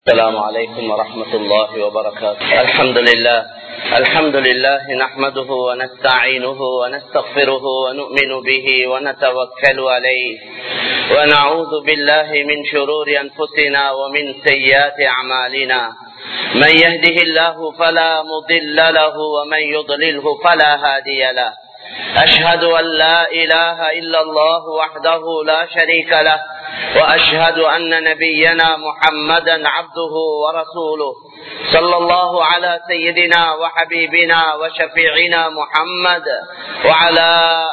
السلام عليكم ورحمة الله وبركاته الحمد لله الحمد لله نحمده ونستعينه ونستغفره ونؤمن به ونتوكل عليه ونعوذ بالله من شرور أنفسنا ومن سيئات أعمالنا من يهده الله فلا مضل له ومن يضلله فلا هادي له أشهد أن لا إله إلا الله وحده لا شريك له وأشهد أن نبينا محمدا عبده ورسوله صلى الله على سيدنا وحبيبنا وشفيعنا محمد وعلى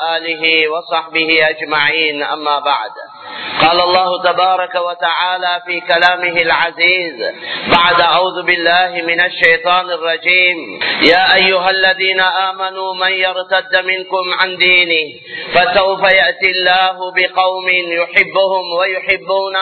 آله وصحبه أجمعين أما بعد قال الله تبارك وتعالى في كلامه العزيز بعد أعوذ بالله من الشيطان الرجيم يا أيها الذين آمنوا من يرتد منكم عن دينه فسوف يأتي الله بقوم يحبهم ويحبونه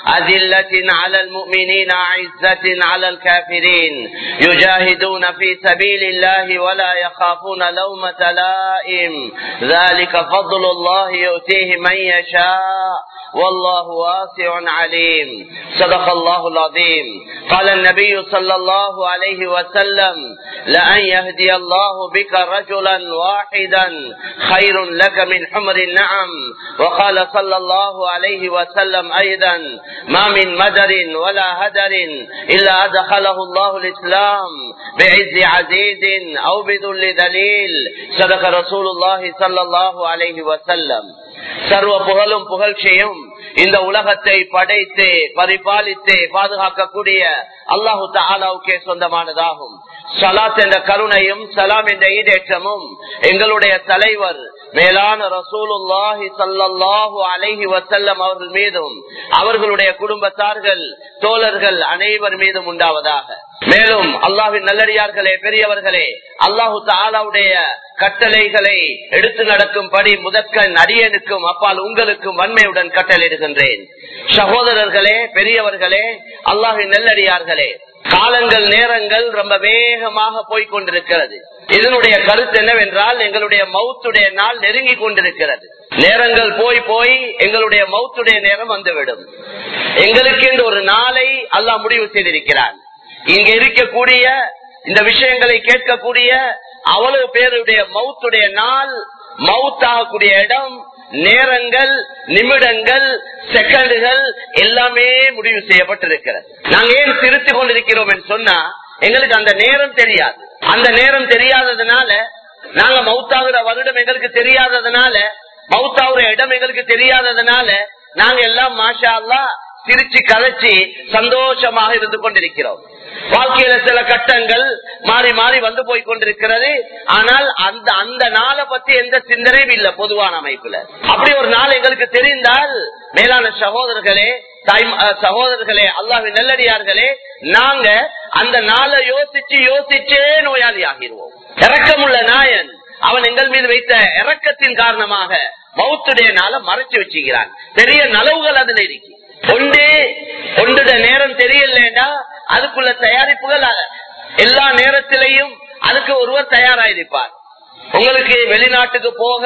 أذلة على المؤمنين عزة على الكافرين يجاهدون في سبيل الله ولا يخافون لومة لائم ذلك فضل الله يؤتيه من يشاء والله واسع عليم صدق الله العظيم قال النبي صلى الله عليه وسلم لأن يهدي الله بك رجلا واحدا خير لك من حمر النعم وقال صلى الله عليه وسلم أيضا ما من مدر ولا هدر إلا أدخله الله الإسلام بعز عزيز أو بذل ذليل صدق رسول الله صلى الله عليه وسلم சர்வ புகழும் புகழ்ச்சியும் இந்த உலகத்தை படைத்து பரிபாலித்து பாதுகாக்கக்கூடிய அல்லாஹு தாலாவுக்கே சொந்தமானதாகும் சலாத் என்ற கருணையும் சலாம் என்ற ஈடேற்றமும் எங்களுடைய தலைவர் மேலான ரசூலுல்லாஹி சல்லாஹூ அலைஹி வசல்லம் அவர்கள் மீதும் அவர்களுடைய குடும்பத்தார்கள் தோழர்கள் அனைவர் மீதும் உண்டாவதாக மேலும் அல்லாஹின் நல்லடியார்களே பெரியவர்களே அல்லாஹு தாலாவுடைய கட்டளைகளை எடுத்து நடக்கும்படி முதற்கண் அடியனுக்கும் அப்பால் உங்களுக்கும் வன்மையுடன் கட்டளையிடுகின்றேன் சகோதரர்களே பெரியவர்களே அல்லாஹின் நல்லடியார்களே காலங்கள் நேரங்கள் ரொம்ப வேகமாக போய்கொண்டிருக்கிறது இதனுடைய கருத்து என்னவென்றால் எங்களுடைய மவுத்துடைய நாள் நெருங்கி கொண்டிருக்கிறது நேரங்கள் போய் போய் எங்களுடைய மவுத்துடைய நேரம் வந்துவிடும் எங்களுக்கு என்று ஒரு நாளை அல்லாஹ் முடிவு செய்திருக்கிறான் இங்க இருக்கக்கூடிய இந்த விஷயங்களை கேட்கக்கூடிய அவ்வளவு பேருடைய மவுத்துடைய நாள் மவுத்தாகக்கூடிய இடம் நேரங்கள் நிமிடங்கள் செகண்டுகள் எல்லாமே முடிவு செய்யப்பட்டிருக்கிறது நாங்க ஏன் திருத்தி கொண்டிருக்கிறோம் என்று சொன்னா எங்களுக்கு அந்த நேரம் தெரியாது அந்த நேரம் தெரியாததுனால நாங்க மவுத்தாகிற வருடம் எங்களுக்கு தெரியாததுனால மவுத்தாகிற இடம் எங்களுக்கு தெரியாததுனால நாங்க எல்லாம் மாஷா அல்லா சிரிச்சு கதைச்சு சந்தோஷமாக இருந்து கொண்டிருக்கிறோம் வாழ்க்கையில சில கட்டங்கள் மாறி மாறி வந்து போய் கொண்டிருக்கிறது ஆனால் அந்த அந்த நாளை பத்தி எந்த சிந்தனையும் இல்ல பொதுவான அமைப்புல அப்படி ஒரு நாள் எங்களுக்கு தெரிந்தால் மேலான சகோதரர்களே தாய் சகோதரர்களே அல்லாஹ் நல்லடியார்களே நாங்க அந்த நாளை யோசிச்சு யோசிச்சே நோயாளி ஆகிடுவோம் இறக்கமுள்ள நாயன் அவன் எங்கள் மீது வைத்த இறக்கத்தின் காரணமாக மௌத்துடைய நாளை மறைச்சு வச்சுக்கிறான் பெரிய நலவுகள் அதுல இருக்கு ஒன்று ஒன்றுட நேரம் தெரியலன்னா அதுக்குள்ள தயாரிப்புகள் எல்லா நேரத்திலையும் அதுக்கு ஒருவர் தயாராயிருப்பார் உங்களுக்கு வெளிநாட்டுக்கு போக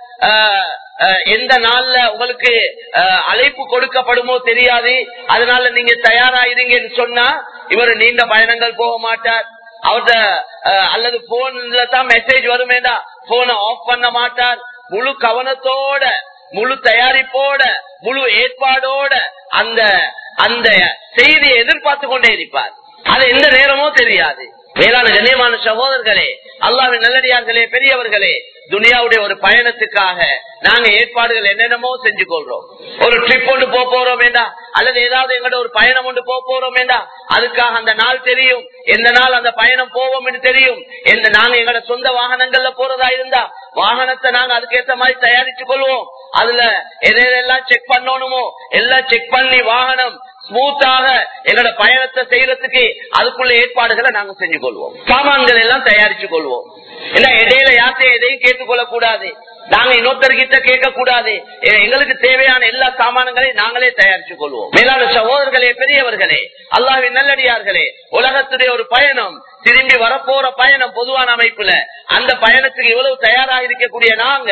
எந்த நாள்ல உங்களுக்கு அழைப்பு கொடுக்கப்படுமோ தெரியாது அதனால நீங்க தயாராயிருங்கன்னு சொன்னா இவர் நீண்ட பயணங்கள் போக மாட்டார் அவர்த அல்லது போன்ல தான் மெசேஜ் வருமேடா போனை ஆஃப் பண்ண மாட்டார் முழு கவனத்தோட முழு தயாரிப்போட முழு ஏற்பாடோட அந்த அந்த செய்தியை எதிர்பார்த்து கொண்டே இருப்பார் அது எந்த நேரமோ தெரியாது மேலான கண்ணியமான சகோதரர்களே அல்லாவின் நல்லடியார்களே பெரியவர்களே துனியாவுடைய ஒரு பயணத்துக்காக நாங்க ஏற்பாடுகள் என்னென்னமோ செஞ்சு கொள்றோம் ஒரு ட்ரிப் ஒன்று போக போறோம் வேண்டாம் அல்லது ஏதாவது எங்கட ஒரு பயணம் ஒன்று போக போறோம் வேண்டாம் அதுக்காக அந்த நாள் தெரியும் எந்த நாள் அந்த பயணம் போவோம் தெரியும் எந்த நாங்க எங்கட சொந்த வாகனங்கள்ல போறதா இருந்தா வாகனத்தை நாங்க அதுக்கேற்ற மாதிரி தயாரிச்சு கொள்வோம் அதுல எதையெல்லாம் செக் பண்ணணுமோ எல்லாம் செக் பண்ணி வாகனம் ஸ்மூத்தாக எங்களோட பயணத்தை செய்யறதுக்கு அதுக்குள்ள ஏற்பாடுகளை நாங்க செஞ்சு கொள்வோம் சாமான்கள் எல்லாம் தயாரிச்சு கொள்வோம் ஏன்னா இடையில யார்த்தையும் எதையும் கேட்டுக்கொள்ள கூடாது நாங்க இன்னொருத்தர்கிட்ட கேட்க கூடாது எங்களுக்கு தேவையான எல்லா சாமானங்களையும் நாங்களே தயாரிச்சு கொள்வோம் மேலான சகோதரர்களே பெரியவர்களே அல்லாவின் நல்லடியார்களே உலகத்துடைய ஒரு பயணம் திரும்பி வரப்போற பயணம் பொதுவான அமைப்புல அந்த பயணத்துக்கு இவ்வளவு தயாராக இருக்கக்கூடிய நாங்க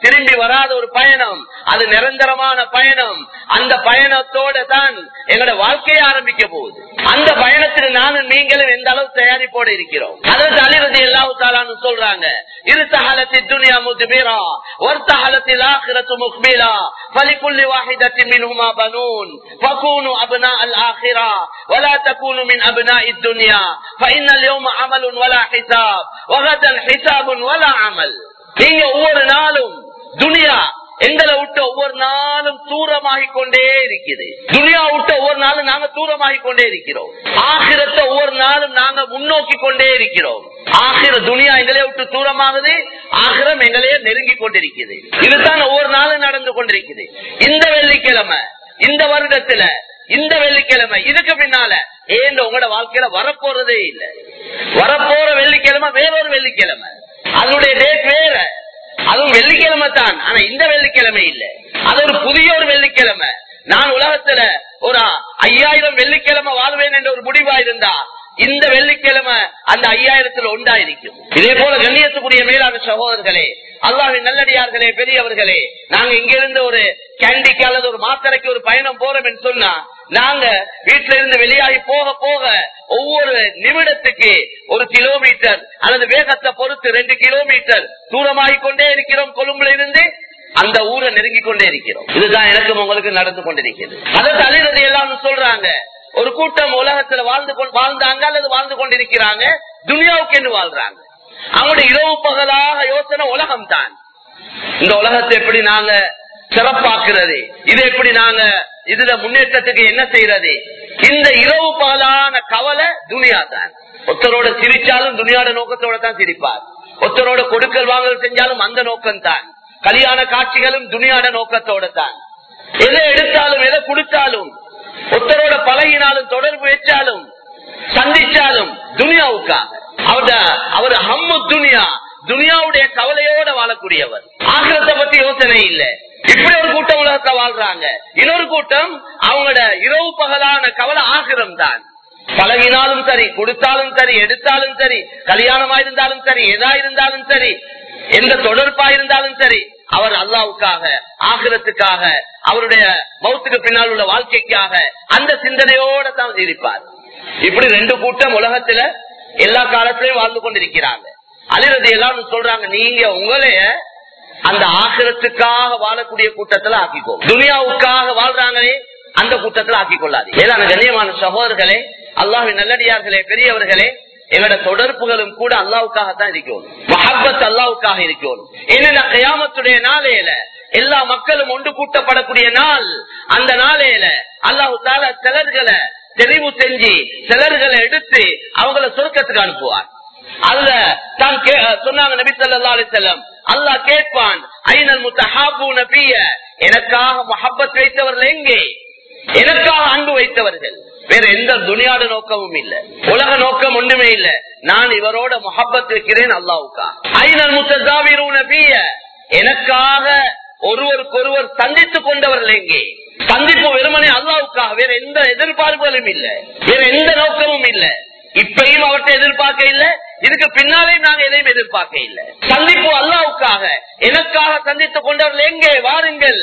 திரும்பி வராத ஒரு பயணம் அது நிரந்தரமான பயணம் அந்த பயணத்தோட தான் எங்களோட வாழ்க்கையை ஆரம்பிக்க போகுது அந்த பயணத்தில் நானும் நீங்களும் எந்த அளவு தயாரிப்போட இருக்கிறோம் அதற்கு அலிரதி எல்லாத்தாலும் சொல்றாங்க இரு தகலத்தி துனியா முதுபீரா ஒரு தகலத்தில் ஆகிரத்து முக்பீலா فلكل واحدة منهما بنون فكونوا أبناء الآخرة ولا تكونوا من أبناء الدنيا فإن اليوم عمل ولا حساب وغدا حساب ولا عمل நீங்க ஒவ்வொரு நாளும் துனியா எங்களை விட்டு ஒவ்வொரு நாளும் தூரமாகி கொண்டே இருக்குது துனியா விட்டு ஒவ்வொரு நாளும் நாங்க தூரமாகி கொண்டே இருக்கிறோம் ஆகிரத்தை ஒவ்வொரு நாளும் நாங்க முன்னோக்கி கொண்டே இருக்கிறோம் ஆகிர துனியா எங்களை விட்டு தூரமாகுது ஆகிரம் எங்களையே நெருங்கி கொண்டிருக்குது இதுதான் ஒவ்வொரு நாளும் நடந்து கொண்டிருக்குது இந்த வெள்ளிக்கிழமை இந்த வருடத்துல இந்த வெள்ளிக்கிழமை இதுக்கு பின்னால ஏன் உங்களோட வாழ்க்கையில வரப்போறதே இல்லை வரப்போற வெள்ளிக்கிழமை வேறொரு வெள்ளிக்கிழமை அதனுடைய டேட் வேற அதுவும் வெள்ளிக்கிழமை தான் ஆனா இந்த வெள்ளிக்கிழமை இல்ல அது ஒரு புதிய ஒரு வெள்ளிக்கிழமை நான் உலகத்துல ஒரு ஐயாயிரம் வெள்ளிக்கிழமை வாழ்வேன் என்ற ஒரு முடிவா இருந்தா இந்த வெள்ளிக்கிழமை அந்த ஐயாயிரத்துல உண்டாயிருக்கும் இதே போல கண்ணியத்துக்குரிய மேலான சகோதரர்களே அல்லாவின் நல்லடியார்களே பெரியவர்களே நாங்க இங்கிருந்து ஒரு கேண்டிக்கு அல்லது ஒரு மாத்தரைக்கு ஒரு பயணம் போறோம் என்று சொன்னா நாங்க வீட்டுல இருந்து வெளியாகி போக போக ஒவ்வொரு நிமிடத்துக்கு ஒரு கிலோமீட்டர் அல்லது வேகத்தை பொறுத்து ரெண்டு கிலோமீட்டர் தூரமாகி கொண்டே இருக்கிறோம் கொழும்புல இருந்து அந்த ஊரை நெருங்கி கொண்டே இருக்கிறோம் இதுதான் எனக்கும் உங்களுக்கு நடந்து கொண்டிருக்கிறது அதை தள்ளிறது எல்லாம் சொல்றாங்க ஒரு கூட்டம் உலகத்துல வாழ்ந்து கொண்டு வாழ்ந்தாங்க அல்லது வாழ்ந்து கொண்டிருக்கிறாங்க துனியாவுக்கு என்று வாழ்றாங்க அவங்களுடைய இரவு பகலாக யோசனை உலகம் தான் இந்த உலகத்தை எப்படி நாங்க சிறப்பாக்குறது இது எப்படி நாங்க இதுல முன்னேற்றத்துக்கு என்ன செய்யறது இந்த இரவு பகலான கவலை துனியா தான் ஒருத்தரோட சிரிச்சாலும் துனியாட நோக்கத்தோட தான் சிரிப்பார் ஒருத்தரோட கொடுக்கல் வாங்கல் செஞ்சாலும் அந்த நோக்கம் தான் கல்யாண காட்சிகளும் துனியாட நோக்கத்தோட தான் எதை எடுத்தாலும் எதை கொடுத்தாலும் ஒருத்தரோட பழகினாலும் தொடர்பு வச்சாலும் சந்திச்சாலும் துனியாவுக்காக அவட அவர் ஹம்மு துனியா துனியாவுடைய கவலையோட வாழக்கூடியவர் ஆகிரத்தை பத்தி யோசனை இல்ல இப்படி ஒரு கூட்டம் உலகத்தை வாழ்றாங்க இன்னொரு கூட்டம் அவங்களோட இரவு பகலான கவலை ஆகிரம் தான் பழகினாலும் சரி கொடுத்தாலும் சரி எடுத்தாலும் சரி கல்யாணமா இருந்தாலும் சரி எதா இருந்தாலும் சரி எந்த தொடர்பா இருந்தாலும் சரி அவர் அல்லாவுக்காக ஆகிரத்துக்காக அவருடைய மௌத்துக்கு பின்னால் உள்ள வாழ்க்கைக்காக அந்த சிந்தனையோட தான் இருப்பார் இப்படி ரெண்டு கூட்டம் உலகத்துல எல்லா காலத்திலையும் வாழ்ந்து கொண்டிருக்கிறாங்க அலிரதி எல்லாரும் சொல்றாங்க நீங்க உங்களைய அந்த ஆகிரத்துக்காக வாழக்கூடிய கூட்டத்துல ஆக்கிக்கோ துனியாவுக்காக வாழ்றாங்களே அந்த கூட்டத்துல ஆக்கிக் கொள்ளாது ஏதான கண்ணியமான சகோதரர்களே அல்லாஹின் நல்லடியார்களே பெரியவர்களே எங்களோட தொடர்புகளும் கூட அல்லாவுக்காகத்தான் இருக்கணும் மஹப்பத் அல்லாவுக்காக இருக்கணும் ஏன்னா கயாமத்துடைய நாளையில எல்லா மக்களும் ஒன்று கூட்டப்படக்கூடிய நாள் அந்த நாளையில அல்லாஹு தால சிலர்களை தெரிவு செஞ்சு சிலர்களை எடுத்து அவங்கள சுருக்கத்துக்கு அனுப்புவார் அல்ல தான் சொன்னாங்க நபி சொல்லா அலிசல்லம் அல்லாஹ் கேட்பான் ஐநல் முத்தஹாபு நபிய எனக்காக மஹப்பத் வைத்தவர்கள் எங்கே எனக்காக அன்பு வைத்தவர்கள் வேற எந்த துணியாட நோக்கமும் இல்ல உலக நோக்கம் ஒன்றுமே இல்ல நான் இவரோட முகப்பத் வைக்கிறேன் அல்லாவுக்கா ஐநல் முத்தஜாவிரு நபிய எனக்காக ஒருவருக்கொருவர் சந்தித்துக் கொண்டவர்கள் எங்கே சந்திப்பு வெறுமனே அல்லாவுக்காக வேற எந்த எதிர்பார்ப்புகளும் இல்ல வேற எந்த நோக்கமும் இல்ல இப்பயும் அவர்கிட்ட எதிர்பார்க்க இல்ல இதுக்கு பின்னாலே நாங்க எதையும் எதிர்பார்க்க இல்ல சந்திப்பு அல்லாவுக்காக எனக்காக சந்தித்துக் கொண்டவர்கள் எங்கே வாருங்கள்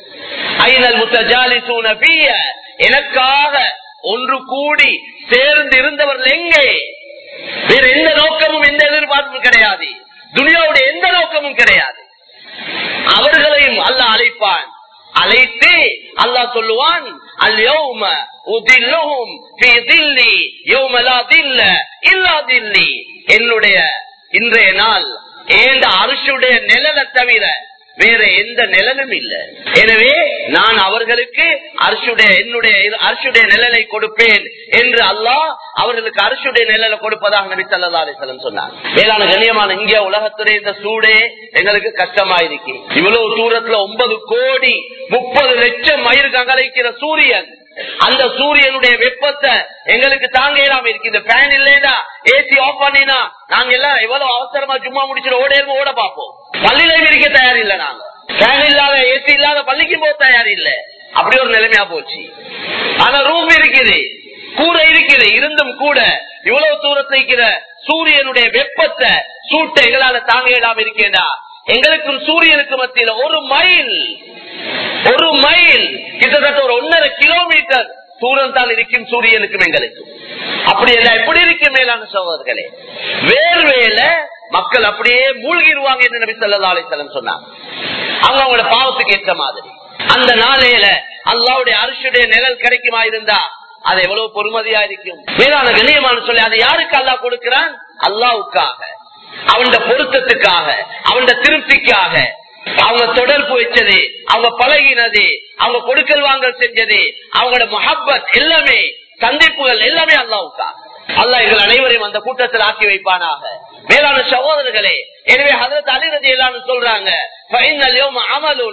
ஐநல் முத்தஜாலி சூனபிய எனக்காக ஒன்று கூடி சேர்ந்து இருந்தவர்கள் எங்கே வேற எந்த நோக்கமும் எந்த எதிர்பார்ப்பும் கிடையாது துனியாவுடைய எந்த நோக்கமும் கிடையாது அவர்களையும் அல்ல அழைப்பான் அழைத்து அல்லாஹ் சொல்லுவான் அல்யோம உதில்லுஹும் ஃபீ தில்லி யௌம லா தில்ல இல்லா தில்லி என்னுடைய இன்றைய நாள் ஏந்த அரிசுடைய நிழலை தவிர வேற எந்த நிழலும் இல்ல எனவே நான் அவர்களுக்கு அரசுடைய என்னுடைய அரசுடைய நிழலை கொடுப்பேன் என்று அல்லாஹ் அவர்களுக்கு அரசுடைய நிழலை கொடுப்பதாக நபி சல்லா அலிசலம் சொன்னார் மேலான கண்ணியமான இந்திய உலகத்துடைய இந்த சூடே எங்களுக்கு கஷ்டமாயிருக்கு இவ்வளவு தூரத்துல ஒன்பது கோடி முப்பது லட்சம் மயிர் கங்கலைக்கிற சூரியன் அந்த சூரியனுடைய வெப்பத்தை எங்களுக்கு தாங்க இல்லாம இருக்கு இந்த பேன் இல்லையா ஏசி ஆஃப் பண்ணினா நாங்க எல்லாம் எவ்வளவு அவசரமா சும்மா முடிச்சுட்டு ஓடேருமோ ஓட பார்ப்போம் பள்ளியிலையும் இருக்க தயார் இல்ல நாங்க ஃபேன் இல்லாத ஏசி இல்லாத பள்ளிக்கும் போக தயார் இல்ல அப்படி ஒரு நிலைமையா போச்சு ஆனா ரூம் இருக்குது கூரை இருக்குது இருந்தும் கூட இவ்வளவு தூரத்துல இருக்கிற சூரியனுடைய வெப்பத்தை சூட்டை எங்களால தாங்க இல்லாம இருக்கேண்டா எங்களுக்கும் சூரியனுக்கு மத்தியில ஒரு மைல் ஒரு மைல் கிட்டத்தட்ட ஒரு ஒன்னரை கிலோமீட்டர் தூரம் தான் இருக்கும் சூரியனுக்கும் எங்களுக்கு அப்படி எல்லாம் எப்படி இருக்கும் மேலான சகோதரர்களே வேர்வேல மக்கள் அப்படியே மூழ்கிடுவாங்க என்று நபி சொல்லா அலிசலம் சொன்னாங்க அவங்க அவங்களோட பாவத்துக்கு ஏற்ற மாதிரி அந்த நாளையில அல்லாவுடைய அரிசியுடைய நிழல் கிடைக்குமா இருந்தா அது எவ்வளவு பொறுமதியா இருக்கும் மேலான கண்ணியமான சொல்லி அது யாருக்கு அல்லாஹ் கொடுக்கிறான் அல்லாவுக்காக அவன் பொருத்தத்துக்காக அவன் திருப்திக்காக அவங்க தொடர்பு வச்சது அவங்க பழகினது அவங்க கொடுக்கல் வாங்கல் செஞ்சது அவங்களோட மொஹப்பத் எல்லாமே சந்திப்புகள் எல்லாமே அல்லாவுக்காக அல்லாஹ் எங்கள் அனைவரையும் அந்த கூட்டத்தில் ஆக்கி வைப்பானாக மேலான சகோதரர்களே எனவே அதற்கு அலிரதி எல்லாரும் சொல்றாங்க அமலுன்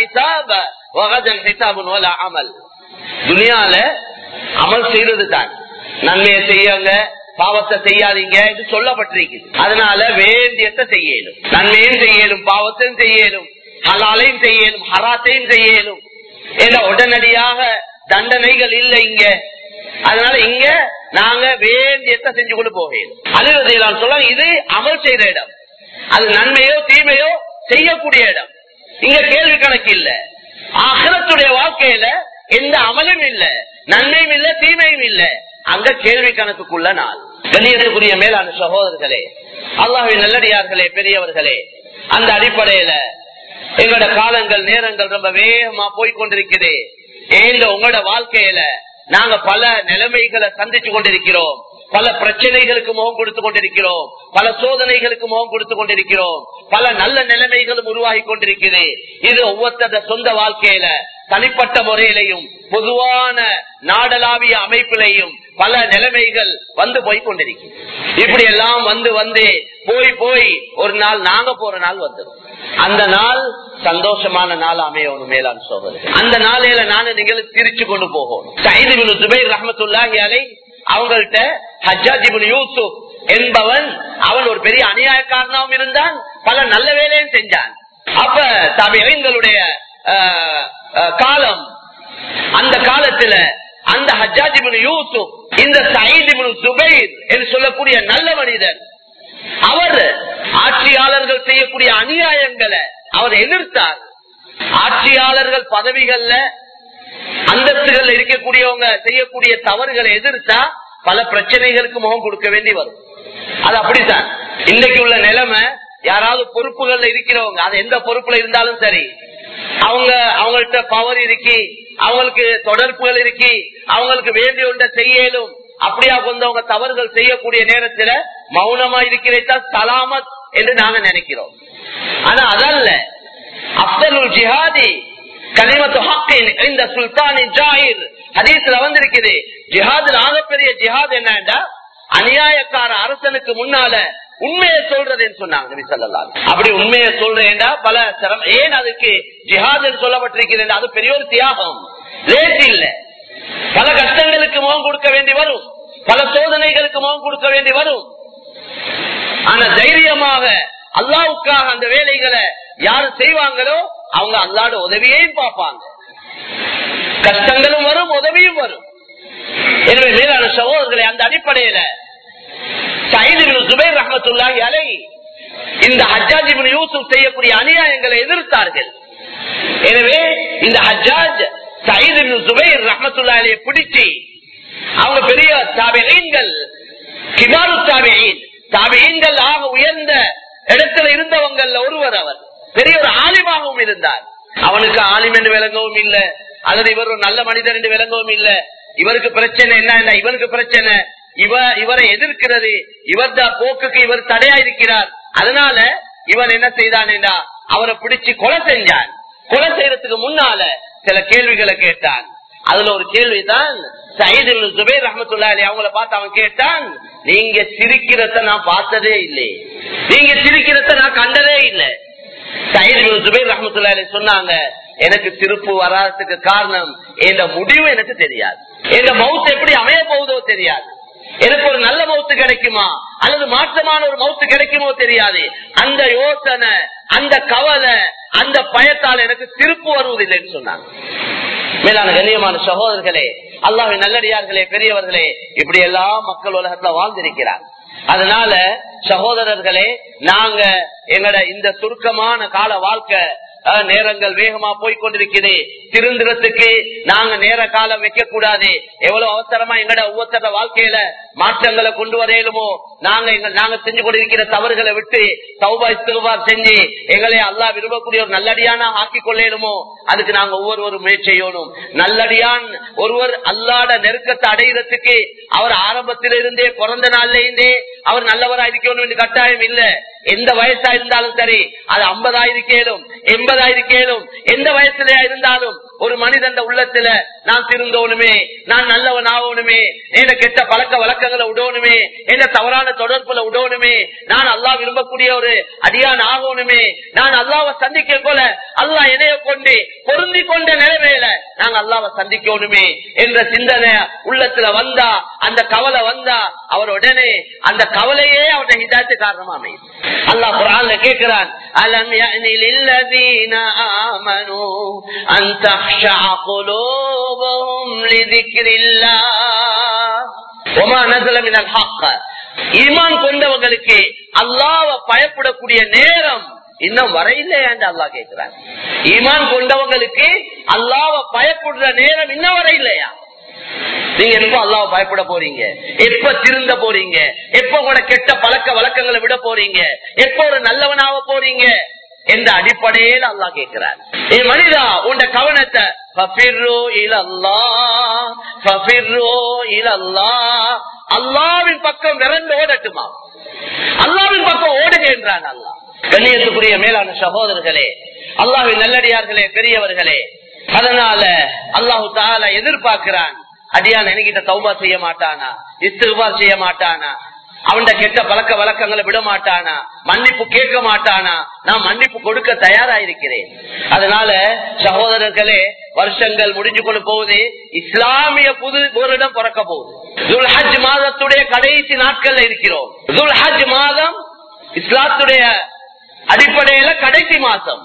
அமல் துனியால அமல் செய்யறது தான் நன்மையை செய்யுங்க பாவத்தை செய்யாதீங்க இது சொல்லப்பட்டிருக்கு அதனால வேண்டியத்தை செய்யலும் நன்மையும் செய்யலும் பாவத்தையும் செய்யலும் ஹலாலையும் செய்யலும் ஹராத்தையும் செய்யலும் ஏன்னா உடனடியாக தண்டனைகள் இல்லை இங்க அதனால இங்க நாங்க வேண்டியத்தை செஞ்சு கொண்டு போகணும் அலுவலகம் சொல்ல இது அமல் செய்யற இடம் அது நன்மையோ தீமையோ செய்யக்கூடிய இடம் இங்க கேள்வி கணக்கு இல்ல அகலத்துடைய வாழ்க்கையில எந்த அமலும் இல்ல நன்மையும் இல்ல தீமையும் இல்ல அங்க கேள்வி கணக்குக்குள்ள நாள் கண்ணியத்துக்குரிய மேலான சகோதரர்களே அல்லாஹின் நல்லடியார்களே பெரியவர்களே அந்த அடிப்படையில எங்களோட காலங்கள் நேரங்கள் ரொம்ப வேகமா போய்கொண்டிருக்குது ஏங்க உங்களோட வாழ்க்கையில நாங்க பல நிலைமைகளை சந்திச்சு கொண்டிருக்கிறோம் பல பிரச்சனைகளுக்கு முகம் கொடுத்து கொண்டிருக்கிறோம் பல சோதனைகளுக்கு முகம் கொடுத்து கொண்டிருக்கிறோம் பல நல்ல நிலைமைகளும் உருவாகி கொண்டிருக்கிறது இது ஒவ்வொருத்தர சொந்த வாழ்க்கையில தனிப்பட்ட முறையிலையும் பொதுவான நாடளாவிய அமைப்பிலையும் பல நிலைமைகள் வந்து போய் கொண்டிருக்கு இப்படி எல்லாம் வந்து வந்து போய் போய் ஒரு நாள் நாங்க போற நாள் வந்துடும் அந்த நாள் சந்தோஷமான நாள் அமையணும் மேலான் சோதனை அந்த நாளையில நானும் நீங்கள் திரிச்சு கொண்டு போகணும் சைது சுபைர் ரஹமத்துல்லாஹி அலை அவங்கள்ட்ட ஹஜாஜிபுன் யூசுப் என்பவன் அவன் ஒரு பெரிய அநியாயக்காரனாகவும் இருந்தான் பல நல்ல வேலையும் செஞ்சான் அப்ப தவிகளுடைய காலம் அந்த காலத்துல அந்த ஹஜாஜிபுன் யூசுப் இந்த சயிதிபுன் சுபைர் என்று சொல்லக்கூடிய நல்ல மனிதன் அவர் ஆட்சியாளர்கள் செய்யக்கூடிய அநியாயங்களை அவர் எதிர்த்தார் ஆட்சியாளர்கள் பதவிகள்ல அந்தஸ்துகள் இருக்கக்கூடியவங்க செய்யக்கூடிய தவறுகளை எதிர்த்தா பல பிரச்சனைகளுக்கு முகம் கொடுக்க வேண்டி வரும் அது அப்படித்தான் இன்னைக்கு உள்ள நிலைமை யாராவது பொறுப்புகள்ல இருக்கிறவங்க அது எந்த பொறுப்புல இருந்தாலும் சரி அவங்க அவங்கள்ட்ட பவர் இருக்கி அவங்களுக்கு தொடர்புகள் இருக்கி அவங்களுக்கு வேண்டிய ஒன்றை செய்யலும் அப்படியா கொண்டவங்க தவறுகள் செய்யக்கூடிய நேரத்துல மௌனமா இருக்கிறதான் சலாமத் என்று நாங்க நினைக்கிறோம் ஆனா அதல்ல அப்தலுல் ஜிஹாதி கனிமத்து ஹக்கின் இந்த சுல்தானின் ஜாயிர் ஹதீஸ்ல வந்திருக்குது ஜிஹாதில் ஆகப்பெரிய ஜிஹாத் என்னன்னா அநியாயக்கார அரசனுக்கு முன்னால உண்மையை சொல்றதுன்னு சொன்னாங்க நபி சொல்லலாம் அப்படி உண்மையை சொல்றேன்டா பல சிரம ஏன் அதுக்கு ஜிஹாத் சொல்லப்பட்டிருக்கிறது அது பெரிய ஒரு தியாகம் லேசி இல்ல பல கஷ்டங்களுக்கு முகம் கொடுக்க வேண்டி வரும் பல சோதனைகளுக்கு முகம் கொடுக்க வேண்டி வரும் ஆனா தைரியமாக அல்லாவுக்காக அந்த வேலைகளை யாரு செய்வாங்களோ அவங்க அல்லாட உதவியையும் பார்ப்பாங்க கஷ்டங்களும் வரும் உதவியும் வரும் எனவே மேலான சகோதரர்களை அந்த அடிப்படையில சுபைர் ரஹமத்துல்லாஹி அலை இந்த ஹஜ்ஜாஜிபின் யூசுப் செய்யக்கூடிய அநியாயங்களை எதிர்த்தார்கள் எனவே இந்த ஹஜ்ஜாஜ் சயிது சுபைர் ரஹமத்துல்லாஹியை பிடிச்சி அவங்க பெரிய தாபிகள் கிபாரு தாபியின் தாபியங்கள் ஆக உயர்ந்த இடத்துல இருந்தவங்கல்ல ஒருவர் அவர் பெரிய ஒரு ஆலிமாகவும் இருந்தார் அவனுக்கு ஆலிம் என்று விளங்கவும் இல்லை அல்லது இவர் ஒரு நல்ல மனிதர் என்று விளங்கவும் இல்லை இவருக்கு பிரச்சனை என்ன என்ன இவருக்கு பிரச்சனை இவ இவரை எதிர்க்கிறது இவர் போக்குக்கு இவர் தடையா இருக்கிறார் அதனால இவன் என்ன செய்தான் என்றா அவரை பிடிச்சு கொலை செஞ்சான் கொலை செய்யறதுக்கு முன்னால சில கேள்விகளை கேட்டான் அதுல ஒரு கேள்விதான் சயிது சுபேர் ரஹமத்துல்லா அவங்கள பார்த்து அவன் கேட்டான் நீங்க சிரிக்கிறத நான் பார்த்ததே இல்லை நீங்க சிரிக்கிறத நான் கண்டதே இல்லை சயிது சுபேர் ரஹமத்துல்லா சொன்னாங்க எனக்கு திருப்பு வராததுக்கு காரணம் இந்த முடிவு எனக்கு தெரியாது இந்த மவுத்து எப்படி அமைய போகுதோ தெரியாது எனக்கு ஒரு நல்ல மவுத்து கிடைக்குமா அல்லது மாற்றமான ஒரு மவுத்து கிடைக்குமோ தெரியாது அந்த யோசனை அந்த கவலை அந்த பயத்தால் எனக்கு திருப்பு வருவதில்லைன்னு சொன்னாங்க மேலான கண்ணியமான சகோதரர்களே அல்லாஹ் நல்லடியார்களே பெரியவர்களே இப்படி எல்லாம் மக்கள் உலகத்துல வாழ்ந்திருக்கிறார் அதனால சகோதரர்களே நாங்க எங்கட இந்த சுருக்கமான கால வாழ்க்கை அஹ், நேரங்கள் வேகமா போய்கொண்டிருக்குது திருந்துறதுக்கு நாங்க நேர காலம் வைக்க கூடாது எவ்வளவு அவசரமா எங்கட ஒவ்வொருத்தர வாழ்க்கையில மாற்றங்களை கொண்டு வரையிலுமோ நாங்க எங்க நாங்க செஞ்சு கொண்டிருக்கிற தவறுகளை விட்டு தௌபா இஸ்திகுபார் செஞ்சு எங்களை அல்லாஹ் விரும்பக்கூடிய ஒரு நல்லடியான ஆக்கி கொள்ளேனுமோ அதுக்கு நாங்க ஒவ்வொருவரும் முயற்சி செய்யணும் நல்லடியான் ஒருவர் அல்லாட நெருக்கத்தை அடைகிறதுக்கு அவர் ஆரம்பத்திலிருந்தே பிறந்த நாள்ல இருந்தே அவர் நல்லவரா இருக்கணும் என்று கட்டாயம் இல்ல எந்த வயசா இருந்தாலும் சரி அது ஐம்பதாயிருக்கேலும் எண்பதாயிருக்கேலும் எந்த வயசுல இருந்தாலும் ஒரு மனிதன் உள்ளத்துல நான் திருந்தோணுமே நான் நல்லவன் ஆகணுமே என்ன கெட்ட பழக்க வழக்கங்களை விடணுமே என்ன தவறான தொடர்புல விடணுமே நான் அல்லா விரும்பக்கூடிய ஒரு அடியான் ஆகணுமே நான் அல்லாவை சந்திக்க போல அல்லா இணைய கொண்டு பொருந்தி கொண்ட நிலைமையில நாங்க அல்லாவை சந்திக்கணுமே என்ற சிந்தனை உள்ளத்துல வந்தா அந்த கவலை வந்தா அவர் உடனே அந்த கவலையே அவருடைய ஹிதாத்து காரணமா அமையும் அல்லாஹ் குரான்ல கேட்கிறான் அலம் யஅனி லில்லதீன ஆமனு அன் தஹ்ஷஅ குலூபுஹும் லிذிக்ரில்லாஹ் வமா நஸல மினல் ஹக்க ஈமான் கொண்டவங்களுக்கு அல்லாஹ்வை பயப்படக்கூடிய நேரம் இன்னும் வரையில்லை என்று அல்லாஹ் கேட்கிறார் ஈமான் கொண்டவங்களுக்கு அல்லாஹ்வை பயப்படுற நேரம் இன்னும் வரையில்லையா நீங்க எப்ப அல்லாஹ் பயப்பட போறீங்க எப்ப திருந்த போறீங்க எப்ப உங்களோட கெட்ட பழக்க வழக்கங்களை விட போறீங்க எப்ப ஒரு நல்லவனாக போறீங்க என்ற அடிப்படையில் அல்லாஹ் கேட்கிறார் ஏ மனிதா உண்ட கவனத்தை ஃபஃபிர்ரு இலல்லாஹ், ஃபஃபிர்ரு இலல்லாஹ். அல்லாவின் பக்கம் விரண்டு ஓடட்டுமா அல்லாவின் பக்கம் ஓடுக என்றான் அல்லாஹ் கண்ணியத்துக்குரிய மேலான சகோதரர்களே அல்லாஹின் நல்லடியார்களே பெரியவர்களே அதனால அல்லாஹு தால எதிர்பார்க்கிறான் அடியான் என்கிட்ட தௌபா செய்ய மாட்டானா இஸ்திகுபார் செய்ய மாட்டானா அவன்ட கெட்ட பழக்க வழக்கங்களை விட மாட்டானா மன்னிப்பு கேட்க மாட்டானா நான் மன்னிப்பு கொடுக்க தயாரா இருக்கிறேன் அதனால சகோதரர்களே வருஷங்கள் முடிஞ்சு கொண்டு போகுது இஸ்லாமிய புது வருடம் பிறக்க போகுது துல்ஹஜ் மாதத்துடைய கடைசி நாட்கள்ல இருக்கிறோம் துல்ஹஜ் மாதம் இஸ்லாத்துடைய அடிப்படையில கடைசி மாசம்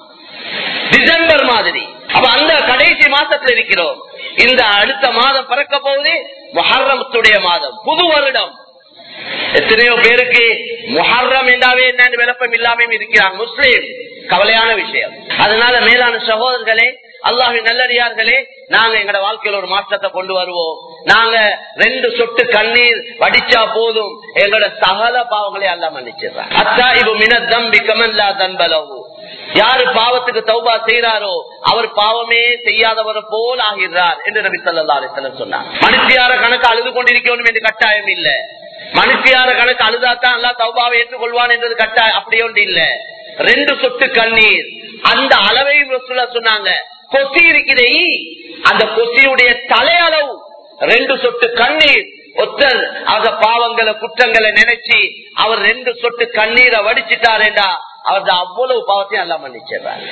டிசம்பர் மாதிரி அப்ப அந்த கடைசி மாசத்துல இருக்கிறோம் இந்த அடுத்த மாதம் பிறக்க போகுது மொஹர்ரத்துடைய மாதம் புது வருடம் எத்தனையோ பேருக்கு முஹர்ரம் என்றாவே என்னன்னு விளப்பம் இல்லாம இருக்கிறாங்க முஸ்லீம் கவலையான விஷயம் அதனால மேலான சகோதரர்களே அல்லாஹின் நல்லடியார்களே நாங்க எங்கட வாழ்க்கையில ஒரு மாற்றத்தை கொண்டு வருவோம் நாங்க ரெண்டு சொட்டு கண்ணீர் வடிச்சா போதும் எங்களோட சகல பாவங்களை எல்லாம் மன்னிச்சிடுறாங்க அத்தா இவ மின தம்பி கமல்லா தன்பலவு யாரு பாவத்துக்கு தௌபா செய்யறாரோ அவர் பாவமே செய்யாதவர் போல் ஆகிறார் என்று நபி சொல்லா அலிசல்லம் சொன்னார் மனுஷியார கணக்கு அழுது கொண்டிருக்கணும் என்று கட்டாயம் இல்ல மனுஷியார கணக்கு அழுதாத்தான் அல்லா தௌபாவை ஏற்றுக்கொள்வான் என்றது கட்டாயம் அப்படி ஒன்று இல்ல ரெண்டு சொட்டு கண்ணீர் அந்த அளவையும் ரசூலா சொன்னாங்க கொசி இருக்கிறே அந்த கொசியுடைய தலையளவு ரெண்டு சொட்டு கண்ணீர் ஒத்தர் அந்த பாவங்களை குற்றங்களை நினைச்சு அவர் ரெண்டு சொட்டு கண்ணீரை வடிச்சிட்டாரேண்டா அவர் அவ்வளவு பாவத்தையும் எல்லாம் மன்னிச்சிடுறாரு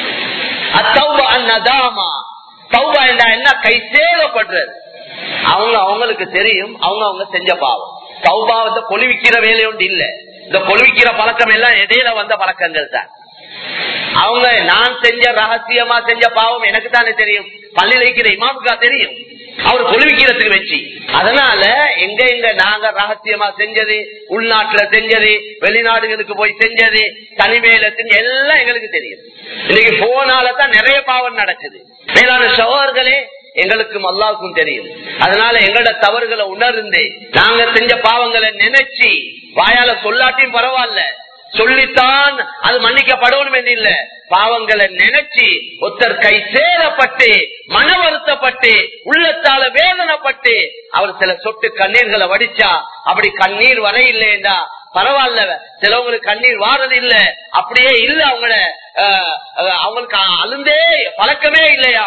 அத்தௌபா அந்நதாமா தௌபா என்றா என்ன கை சேவப்படுறது அவங்க அவங்களுக்கு தெரியும் அவங்க அவங்க செஞ்ச பாவம் சௌபாவத்தை பொலிவிக்கிற வேலை ஒன்று இல்ல இந்த பொலிவிக்கிற பழக்கம் எல்லாம் இடையில வந்த பழக்கங்கள் தான் அவங்க நான் செஞ்ச ரகசியமா செஞ்ச பாவம் எனக்கு தானே தெரியும் பள்ளியில் வைக்கிற இமாமுக்கா தெரியும் அவர் கொழுவிக்கிறதுக்கு வச்சு அதனால எங்க எங்க நாங்க ரகசியமா செஞ்சது உள்நாட்டுல செஞ்சது வெளிநாடுகளுக்கு போய் செஞ்சது தனிமையில செஞ்ச எல்லாம் எங்களுக்கு தெரியும் இன்னைக்கு போனால தான் நிறைய பாவம் நடக்குது மேலான சகோதரர்களே எங்களுக்கும் அல்லாவுக்கும் தெரியும் அதனால எங்களோட தவறுகளை உணர்ந்து நாங்க செஞ்ச பாவங்களை நினைச்சு வாயால சொல்லாட்டியும் பரவாயில்ல சொல்லித்தான் அது மன்னிக்கப்படணும் என்று இல்ல பாவங்களை நினைச்சு ஒருத்தர் கை சேரப்பட்டு மன வருத்தப்பட்டு உள்ளத்தால வேதனைப்பட்டு அவர் சில சொட்டு கண்ணீர்களை வடிச்சா அப்படி கண்ணீர் வர இல்லையா பரவாயில்ல சிலவங்களுக்கு கண்ணீர் வாரது இல்ல அப்படியே இல்ல அவங்கள அஹ், அஹ், அவங்களுக்கு அழுந்தே பழக்கமே இல்லையா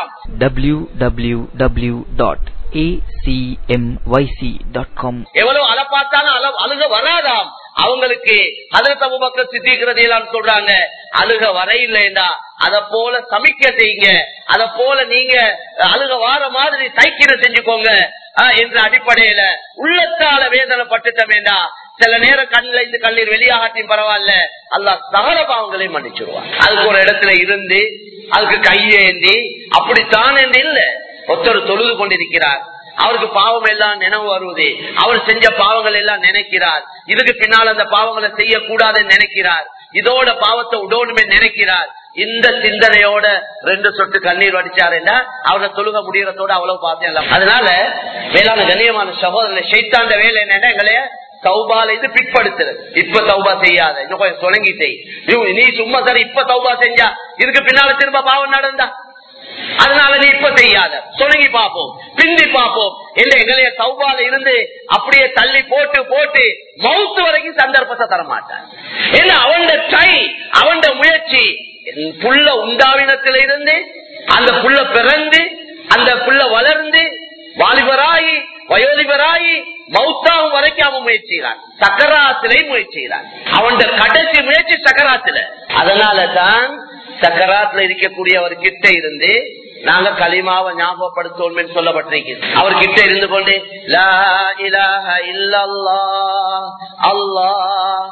www.acmyc.com எவ்வளவு அலை பார்த்தாலும் அல- அழுக வராதாம் அவங்களுக்கு அதற்கு அபுபக்கர் சித்திக்கிறது எல்லாம் சொல்றாங்க அழுக வரையில்லைண்டா அத போல சமிக்க செய்யுங்க அத போல நீங்க அழுக வார மாதிரி சைக்கிர செஞ்சுக்கோங்க ஆஹ், என்ற அடிப்படையில உள்ளத்தால வேதனை பட்டுட்டோம் வேண்டாம் சில நேரம் கண்ணில் இருந்து கண்ணீர் வெளியாகட்டியும் பரவாயில்ல அல்லாஹ் சகல பாவங்களையும் மன்னிச்சிருவான் அதுக்கு ஒரு இடத்துல இருந்து அதுக்கு கையேந்தி அப்படித்தான் என்று இல்ல ஒருத்தர் தொழுது கொண்டிருக்கிறார் அவருக்கு பாவம் எல்லாம் நினைவு வருவது அவர் செஞ்ச பாவங்கள் எல்லாம் நினைக்கிறார் இதுக்கு பின்னால் அந்த பாவங்களை செய்யக்கூடாதுன்னு நினைக்கிறார் இதோட பாவத்தை உடோணுமே நினைக்கிறார் இந்த சிந்தனையோட ரெண்டு சொட்டு கண்ணீர் வடிச்சாருன்னா அவரை தொழுக முடியறதோட அவ்வளவு பார்த்தேன் இல்ல. அதனால வேளாண் கண்ணியமான சகோதரனை சைத்தாண்ட வேலை என்னன்னா எங்களைய தௌபால இது பிற்படுத்துறது இப்ப தௌபா செய்யாத இன்னும் கொஞ்சம் தொடங்கிட்டே நீ சும்மா சரி இப்ப தௌபா செஞ்சா இதுக்கு பின்னால திரும்ப பாவம் நடந்தா அதனால நீ இப்ப செய்யாத தொடங்கி பார்ப்போம் பிந்தி பார்ப்போம் என்ற எங்களைய சௌபால இருந்து அப்படியே தள்ளி போட்டு போட்டு மவுத்து வரைக்கும் சந்தர்ப்பத்தை தரமாட்டான் ஏன்னா அவன் ட்ரை அவன் முயற்சி புள்ள உண்டாவினத்தில இருந்து அந்த புள்ள பிறந்து அந்த புள்ள வளர்ந்து வாலிபராகி வயோதிபராகி மௌத்தாவும் வரைக்கும் அவன் முயற்சிகிறான் சக்கராத்திலே முயற்சிகிறான் அவன் கடைசி முயற்சி சக்கராத்துல அதனாலதான் சக்கராத்துல இருக்கக்கூடியவர் கிட்ட இருந்து நாங்க களிமாவை ஞாபகப்படுத்தோம் சொல்லப்பட்டிருக்கிறது அவர் கிட்ட இருந்து கொண்டு லா இலாஹ இல்லல்லாஹ் அல்லாஹ்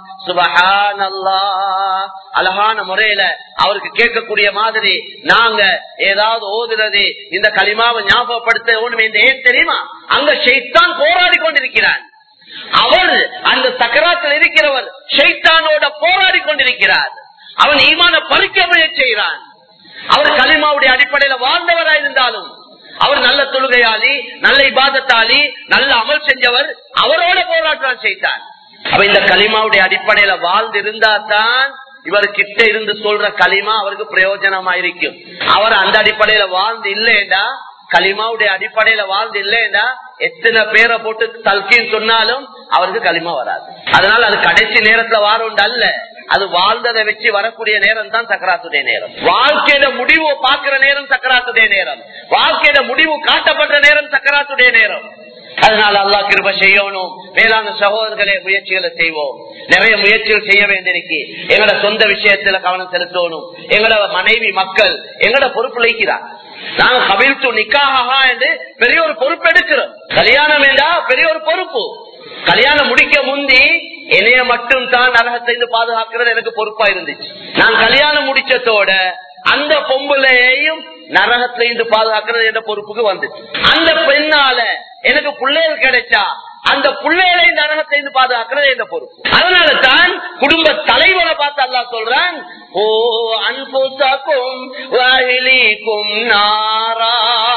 சுபஹானல்லாஹ் அழகான முறையில அவருக்கு கேட்கக்கூடிய மாதிரி நாங்க ஏதாவது ஓதுறது இந்த களிமாவை ஞாபகப்படுத்த ஒண்ணுமே இந்த ஏன் தெரியுமா அங்க ஷெய்தான் போராடி கொண்டிருக்கிறான் அவர் அந்த சக்கராத்தில் இருக்கிறவர் ஷெய்தானோட போராடி கொண்டிருக்கிறார் அவன் ஈமான பறிக்க முயற்சி செய்கிறான் அவர் களிமாவுடைய அடிப்படையில வாழ்ந்தவராக இருந்தாலும் அவர் நல்ல தொழுகையாளி நல்ல இபாதத்தாளி நல்ல அமல் செஞ்சவர் அவரோட போராட்டம் செய்தார் அப்ப இந்த களிமாவுடைய அடிப்படையில வாழ்ந்து இருந்தா தான் இவர் கிட்ட இருந்து சொல்ற களிமா அவருக்கு பிரயோஜனமா இருக்கும் அவர் அந்த அடிப்படையில வாழ்ந்து இல்லைண்டா களிமாவுடைய அடிப்படையில வாழ்ந்து இல்லைண்டா எத்தனை பேரை போட்டு தல்கின்னு சொன்னாலும் அவருக்கு களிமா வராது அதனால அது கடைசி நேரத்துல வாரம் அல்ல அது வாழ்ந்ததை வச்சு வரக்கூடிய நேரம் தான் சக்கராத்துடைய நேரம் வாழ்க்கையில முடிவு பாக்குற நேரம் சக்கராத்துடைய நேரம் வாழ்க்கையில முடிவு காட்டப்பட்ட நேரம் சக்கராத்துடைய நேரம் அதனால அல்லா கிருப செய்யணும் மேலான சகோதரர்களே முயற்சிகளை செய்வோம் நிறைய முயற்சிகள் செய்ய வேண்டியிருக்கு எங்களோட சொந்த விஷயத்துல கவனம் செலுத்தணும் எங்களோட மனைவி மக்கள் எங்களோட பொறுப்பு வைக்கிறார் நாங்க கவிழ்த்து நிக்காகா என்று பெரிய ஒரு பொறுப்பு எடுக்கிறோம் கல்யாணம் வேண்டா பெரிய ஒரு பொறுப்பு கல்யாணம் முடிக்க முந்தி என்னைய மட்டும் தான் நரகத்தை பாதுகாக்கிறது எனக்கு பொறுப்பா இருந்துச்சு நான் கல்யாணம் முடிச்சதோட அந்த பொம்பளையையும் நரகத்துல இருந்து பாதுகாக்கிறது என்ற பொறுப்புக்கு வந்துச்சு அந்த பெண்ணால எனக்கு பிள்ளைகள் கிடைச்சா அந்த பிள்ளைகளை நரகத்தை இருந்து பாதுகாக்கிறது என்ற பொறுப்பு அதனால தான் குடும்ப தலைவரை பார்த்து அல்லா சொல்றான் ஓ அன்புசாக்கும் வாயிலிக்கும் நாரா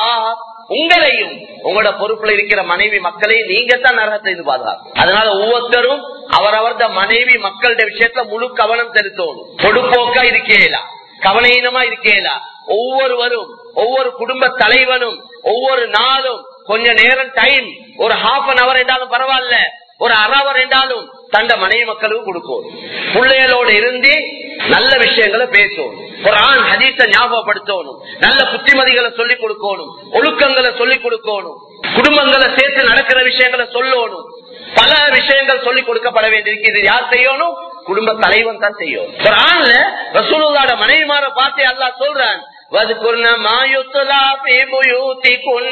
உங்களையும் உங்களோட பொறுப்புல இருக்கிற மனைவி மக்களை நீங்க தான் நரகத்தை இது பாதுகாக்கும் அதனால ஒவ்வொருத்தரும் அவரவர்த மனைவி மக்களுடைய விஷயத்துல முழு கவனம் செலுத்தணும் பொடுப்போக்கா இருக்கேலா கவனீனமா இருக்கேலா ஒவ்வொருவரும் ஒவ்வொரு குடும்ப தலைவனும் ஒவ்வொரு நாளும் கொஞ்ச நேரம் டைம் ஒரு ஹாஃப் அன் அவர் என்றாலும் பரவாயில்ல ஒரு அரை அவர் என்றாலும் தண்ட மனைவி மக்களுக்கு கொடுக்கும் பிள்ளைகளோட இருந்து நல்ல விஷயங்களை பேசணும் ஒரு ஆண் ஹதீச ஞாபகப்படுத்தணும் நல்ல புத்திமதிகளை சொல்லிக் கொடுக்கணும் ஒழுக்கங்களை சொல்லிக் கொடுக்கணும் குடும்பங்களை சேர்த்து நடக்கிற விஷயங்களை சொல்லணும் பல விஷயங்கள் சொல்லிக் கொடுக்கப்பட வேண்டியிருக்கு யார் செய்யணும் குடும்ப தலைவன் தான் செய்யும் ஒரு ஆண்ல ரசூலுல்லாட மனைவிமார பார்த்து அல்லா சொல்றான் واذكرن ما يتلى في بيوتكن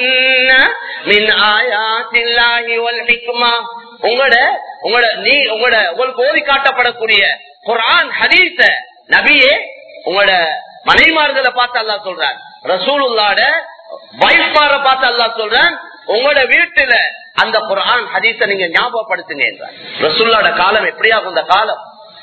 من آيات الله والحكمة உங்களோட உங்களோட நீ உங்களோட உங்களுக்கு ஓதி காட்டப்படக்கூடிய குரான் ஹதீஸ நபியே உங்களோட மனைமார்களை பார்த்து அல்லா சொல்றான் ரசூலுல்லாட வைஃப்மார பார்த்து அல்லா சொல்றான் உங்களோட வீட்டுல அந்த குரான் ஹதீஸ நீங்க ஞாபகப்படுத்துங்க என்றார் ரசூல்லாட காலம் எப்படியாகும் இந்த காலம்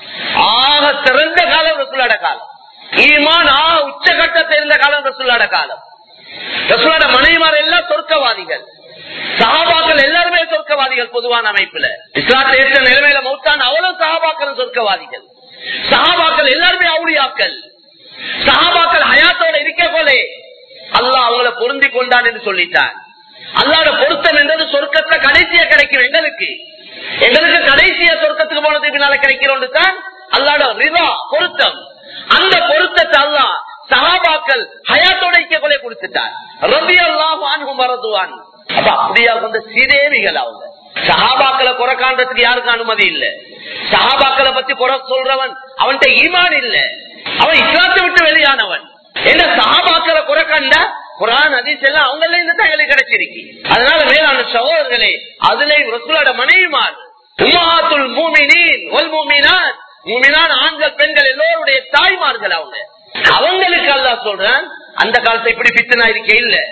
ஆக சிறந்த காலம் ரசூல்லாட காலம் ஈமான் ஆ உச்சகட்டத்தில் இருந்த காலம் ரசூல்லாட காலம் ரசூலாட மனைவிமார் எல்லாம் சொர்க்கவாதிகள் சகாபாக்கள் எல்லாருமே சொர்க்கவாதிகள் பொதுவான அமைப்புல இஸ்லாத்தில் இருக்கிற நிலைமையில மௌத்தான் அவ்வளவு சகாபாக்கள் சொர்க்கவாதிகள் சகாபாக்கள் எல்லாருமே அவுளியாக்கள் சகாபாக்கள் ஹயாத்தோட இருக்க போலே அல்லாஹ் அவங்கள பொருந்தி கொண்டான் என்று சொல்லிட்டான் அல்லாட பொருத்தம் என்றது சொர்க்கத்துல கடைசியா கிடைக்கும் எங்களுக்கு எங்களுக்கு கடைசியா சொர்க்கத்துக்கு போனதுக்கு பின்னால கிடைக்கிறோம் தான் அல்லாட ரிவா பொருத்தம் அந்த பொருத்தத்தை அல்லா சகாபாக்கள் ஹயாத்தோட கொலை கொடுத்துட்டார் ரபி அல்லாஹ் ஆண்கும் வரதுவான் அப்ப அப்படியா கொண்ட சீதேவிகள் அவங்க சகாபாக்களை குறை காண்றதுக்கு யாருக்கும் அனுமதி இல்ல சகாபாக்களை பத்தி குறை சொல்றவன் அவன்கிட்ட ஈமான் இல்ல அவன் இஸ்லாத்தை விட்டு வெளியானவன் என்ன சகாபாக்களை குறை கண்டா குரான் அதிஸ் எல்லாம் அவங்கள இந்த தகவல் கிடைச்சிருக்கு அதனால மேலான சகோதரர்களே அதுல ரசூலோட மனைவிமார் உமாத்துல் மூமினின் ஒல் மூமினான் மூமினான் ஆண்கள் பெண்கள் எல்லோருடைய தாய்மார்கள் அவங்க அவங்களுக்கு அல்லா சொல்றான் அந்த காலத்தை இப்படி பித்தனா இருக்க இல்ல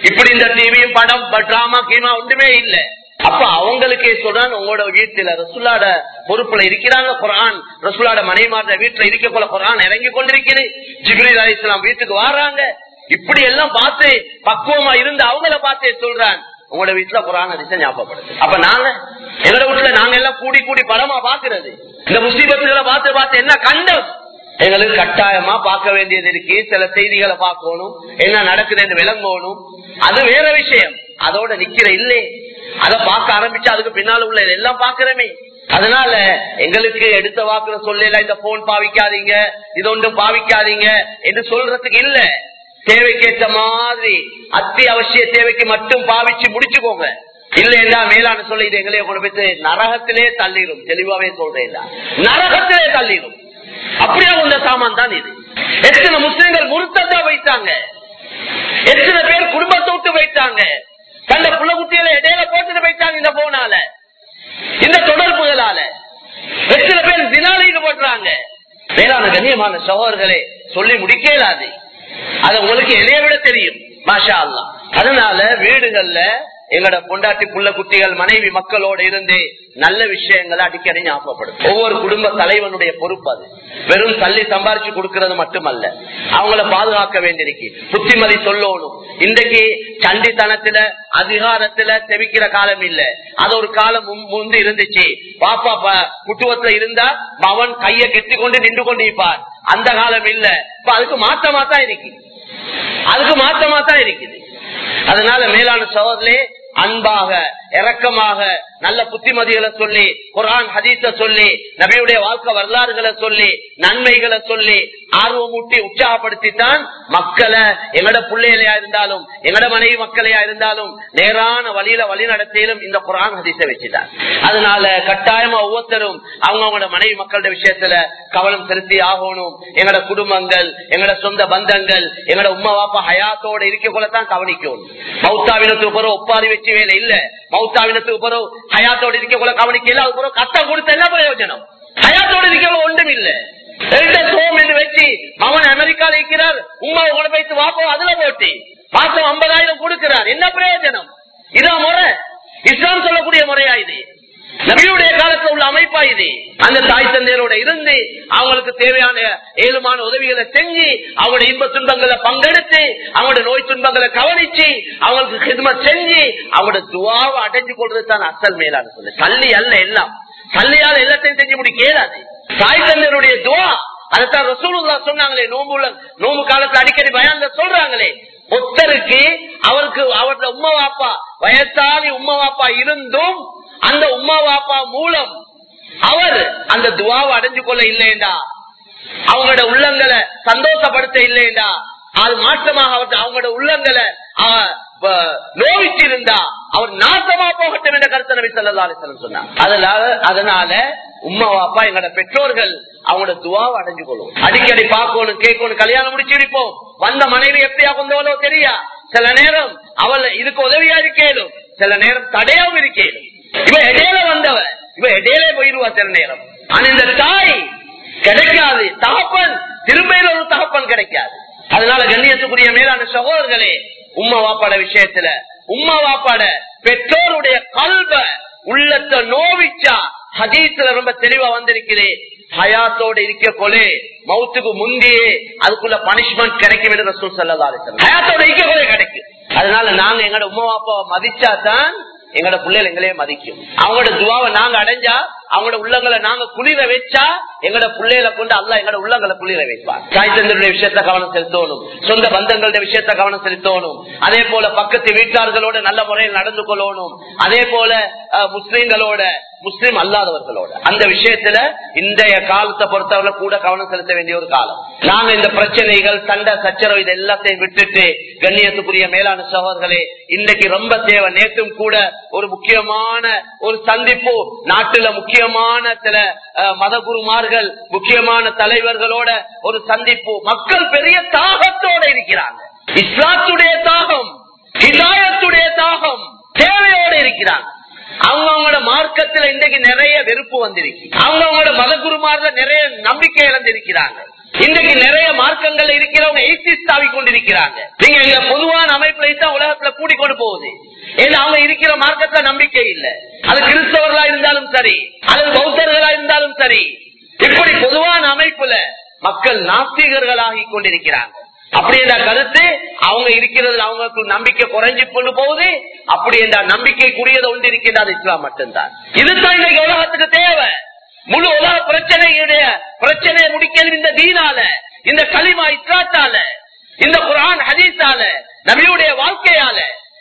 இப்படி இந்த டிவியும் படம் டிராமா கீமா ஒன்றுமே இல்ல அப்ப அவங்களுக்கே சொல்றான் உங்களோட வீட்டுல ரசுல்லாட பொறுப்புல இருக்கிறாங்க குரான் ரசுல்லாட மனைமாட்ட வீட்டுல இருக்க போல குரான் இறங்கி கொண்டிருக்கிறது ஜிப்ரீல் அலி இஸ்லாம் வீட்டுக்கு வர்றாங்க இப்படி எல்லாம் பார்த்து பக்குவமா இருந்து அவங்கள பார்த்தே சொல்றான் உங்களோட வீட்டுல குரான் அதிசம் ஞாபகப்படுது அப்ப நாங்க எங்களோட வீட்டுல நாங்க எல்லாம் கூடி கூடி படமா பாக்குறது இந்த முஸ்லீபத்துகளை பார்த்து பார்த்து என்ன கண்டம் எங்களுக்கு கட்டாயமா பார்க்க வேண்டியது இருக்கு சில செய்திகளை பார்க்கணும் என்ன நடக்குதுன்னு விளங்கணும் அது வேற விஷயம் அதோட நிக்கிற இல்லே அதை பார்க்க ஆரம்பிச்சா அதுக்கு பின்னால உள்ள எல்லாம் பாக்குறமே அதனால எங்களுக்கு எடுத்த வாக்குல சொல்லல இந்த போன் பாவிக்காதீங்க இது ஒன்றும் பாவிக்காதீங்க என்று சொல்றதுக்கு இல்ல தேவைக்கேற்ற மாதிரி அத்தியாவசிய தேவைக்கு மட்டும் பாவிச்சு முடிச்சுக்கோங்க இல்லைன்னா மேலான சொல்ல இது எங்களையே கொண்டு போய் நரகத்திலே தள்ளிடும் தெளிவாவே சொல்றேன் நரகத்திலே தள்ளிடும் அப்படியே உள்ள சாமான் தான் இது எத்தனை முஸ்லிம்கள் முருத்தா வைத்தாங்க எத்தனை பேர் குடும்பத்தை விட்டு வைத்தாங்க தந்த புள்ள குட்டிகளை இடையில போட்டுட்டு வைத்தாங்க இந்த போனால இந்த தொடர்புகளால எத்தனை பேர் தினால ஈடுபடுறாங்க மேலான கண்ணியமான சகோதரர்களே சொல்லி முடிக்கலாது அது உங்களுக்கு எதைய விட தெரியும் மாஷா அல்லா அதனால வீடுகள்ல எங்களோட பொண்டாட்டி புள்ள குட்டிகள் மனைவி மக்களோட இருந்து நல்ல விஷயங்களை அடிக்கடி ஞாபகப்படும் ஒவ்வொரு குடும்ப தலைவனுடைய பொறுப்பு அது வெறும் தள்ளி சம்பாரிச்சு கொடுக்கறது மட்டுமல்ல அவங்கள பாதுகாக்க வேண்டியிருக்கு புத்திமதி சொல்லணும் இன்றைக்கு சண்டித்தனத்துல அதிகாரத்துல செவிக்கிற காலம் இல்ல அது ஒரு காலம் முந்து இருந்துச்சு பாப்பா குட்டுவத்துல இருந்தா அவன் கைய கெட்டி கொண்டு நின்று கொண்டு இருப்பார் அந்த காலம் இல்ல இப்ப அதுக்கு மாற்றமா தான் இருக்கு அதுக்கு மாற்றமா தான் இருக்குது அதனால மேலான சகோதரே அன்பாக இரக்கமாக நல்ல புத்திமதிகளை சொல்லி குரான் ஹதீஸ சொல்லி நபியுடைய வாழ்க்கை வரலாறுகளை சொல்லி நன்மைகளை சொல்லி ஆர்வமூட்டி உற்சாகப்படுத்தித்தான் மக்களை எங்கட பிள்ளைகளையா இருந்தாலும் எங்கட மனைவி மக்களையா இருந்தாலும் நேரான வழியில வழி நடத்தியிலும் இந்த குரான் ஹதீஸ வச்சுட்டார் அதனால கட்டாயமா ஒவ்வொருத்தரும் அவங்கவுங்களோட மனைவி மக்களோட விஷயத்துல கவனம் செலுத்தி ஆகணும் எங்கட குடும்பங்கள் எங்கட சொந்த பந்தங்கள் எங்கட உமா வாப்பா ஹயாத்தோட இருக்க போலதான் கவனிக்கணும் மௌத்தாவினத்துக்கு பிறகு ஒப்பாரி வச்சு வேலை இல்ல மௌத்தாவினத்துக்கு பிறகு ஹயாத்தோட இருக்க போல கவனிக்கல அது பிறகு கஷ்டம் கொடுத்த என்ன பிரயோஜனம் ஹயாத்தோட இருக்க ஒன்றும் இல்ல வச்சு அவன் அமெரிக்கால இருக்கிறார் உமா உங்களை போயிட்டு வாப்போ அதுல போட்டு மாசம் ஐம்பதாயிரம் கொடுக்கிறார் என்ன பிரயோஜனம் இதான் முறை இஸ்லாம் சொல்லக்கூடிய முறையா இது நபியுடைய காலத்துல உள்ள அமைப்பா இது அந்த தாய் தந்தையரோட இருந்து அவங்களுக்கு தேவையான ஏழுமான உதவிகளை செஞ்சு அவங்களோட இன்ப துன்பங்களை பங்கெடுத்து அவங்களோட நோய் துன்பங்களை கவனிச்சு அவங்களுக்கு ஹிதமத் செஞ்சு அவங்களோட துவாவை அடைஞ்சு கொள்றது தான் அசல் மேலான சொல்லு சல்லி அல்ல எல்லாம் சல்லியால எல்லாத்தையும் செஞ்சு முடிக்க இயலாது தாய் தந்தையருடைய துவா அதைத்தான் ரசூலுல்லா சொன்னாங்களே நோம்புல நோம்பு காலத்துல அடிக்கடி பயான்ல சொல்றாங்களே ஒத்தருக்கு அவருக்கு அவரோட உம்மா வாப்பா வயசாலி உம்மா வாப்பா இருந்தும் அந்த உம்மா வாப்பா மூலம் அவர் அந்த துவாவை அடைஞ்சு கொள்ள இல்லையண்டா அவங்களோட உள்ளங்களை சந்தோஷப்படுத்த இல்லையண்டா அது மாற்றமாக அவர் அவங்களோட உள்ளங்களை நோவிச்சு இருந்தா அவர் நாசமா போகட்டும் என்ற கருத்தை நபி சொல்லா அலிசலம் சொன்னார் அதனால அதனால உம்மா வாப்பா எங்களோட பெற்றோர்கள் அவங்களோட துவாவை அடைஞ்சு கொள்ளும் அடிக்கடி பார்க்கணும் கேட்கணும் கல்யாணம் முடிச்சிருப்போம் வந்த மனைவி எப்படியா கொண்டவளோ தெரியா சில நேரம் அவள் இதுக்கு உதவியா இருக்கேனும் சில நேரம் தடையாவும் இருக்கேனும் இவ இடையில வந்தவ இவ இடையில போயிருவா சில நேரம் ஆனா இந்த தாய் கிடைக்காது தகப்பன் திரும்பியில ஒரு தகப்பன் கிடைக்காது அதனால கண்ணியத்துக்குரிய மேலான சகோதரர்களே உம்மா வாப்பாட விஷயத்துல உம்மா வாப்பாட பெற்றோருடைய கல்வ உள்ளத்தை நோவிச்சா ஹதீஸ்ல ரொம்ப தெளிவா வந்திருக்கிறேன் ஹயாத்தோட இருக்க கொலே மவுத்துக்கு முந்தையே அதுக்குள்ள பனிஷ்மெண்ட் கிடைக்கும் என்று ரசூல் சல்லா ஹயாத்தோட இருக்க கொலை கிடைக்கும் அதனால நாங்க எங்களோட உமா அப்பாவை மதிச்சா தான் எங்களோட பிள்ளைகள் எங்களையே மதிக்கும் அவங்களோட துவாவை நாங்க அடைஞ்சா அவங்களோட உள்ளங்களை நாங்க குளிர வச்சா எங்களோட பிள்ளைகளை கொண்டு அல்ல எங்களோட உள்ளங்களை குளிர வைப்பார் தாய் தந்தருடைய விஷயத்த கவனம் செலுத்தணும் சொந்த பந்தங்களுடைய விஷயத்த கவனம் செலுத்தணும் அதே போல பக்கத்து வீட்டார்களோட நல்ல முறையில் நடந்து கொள்ளணும் அதே போல முஸ்லீம்களோட முஸ்லீம் அல்லாதவர்களோட அந்த விஷயத்துல இன்றைய காலத்தை பொறுத்தவரை கூட கவனம் செலுத்த வேண்டிய ஒரு காலம் நாங்க இந்த பிரச்சனைகள் சண்டை சச்சரவு இது எல்லாத்தையும் விட்டுட்டு கண்ணியத்துக்குரிய மேலான சகோதரர்களே இன்றைக்கு ரொம்ப தேவை நேற்றும் கூட ஒரு முக்கியமான ஒரு சந்திப்பு நாட்டுல முக்கியமான சில மதகுருமார்கள் முக்கியமான தலைவர்களோட ஒரு சந்திப்பு மக்கள் பெரிய தாகத்தோட இருக்கிறாங்க இஸ்லாத்துடைய தாகம் ஹிதாயத்துடைய தாகம் தேவையோட இருக்கிறாங்க அவங்கவுங்களோட மார்க்கத்துல இன்றைக்கு நிறைய வெறுப்பு வந்திருக்கு அவங்கவுங்களோட மதகுருமார்ல நிறைய நம்பிக்கை இழந்திருக்கிறாங்க இன்றைக்கு நிறைய மார்க்கங்கள் இருக்கிறவங்க எய்சிஸ் தாவி கொண்டிருக்கிறாங்க நீங்க எங்க பொதுவான அமைப்புல தான் உலகத்துல கூடிக்கொண்டு போகுது ஏன்னா அவங்க இருக்கிற மார்க்கத்துல நம்பிக்கை இல்ல அது கிறிஸ்தவர்களா இருந்தாலும் சரி அல்லது பௌத்தர்களா இருந்தாலும் சரி இப்படி பொதுவான அமைப்புல மக்கள் நாஸ்திகர்களாகி கொண்டிருக்கிறாங்க அப்படி என்ற கருத்து அவங்க இருக்கிறது அவங்களுக்கு நம்பிக்கை குறைஞ்சு கொண்டு போகுது அப்படி என்ற நம்பிக்கைக்குரியது ஒன்று இருக்கின்றது இஸ்லாம் மட்டும்தான் இதுதான் இன்னைக்கு உலகத்துக்கு தேவை முழு உலக பிரச்சனையுடைய பிரச்சனையை முடிக்கிறது இந்த தீனால இந்த களிமா இஸ்லாத்தால இந்த குரான் ஹதீஸால நபியுடைய வாழ்க்கையால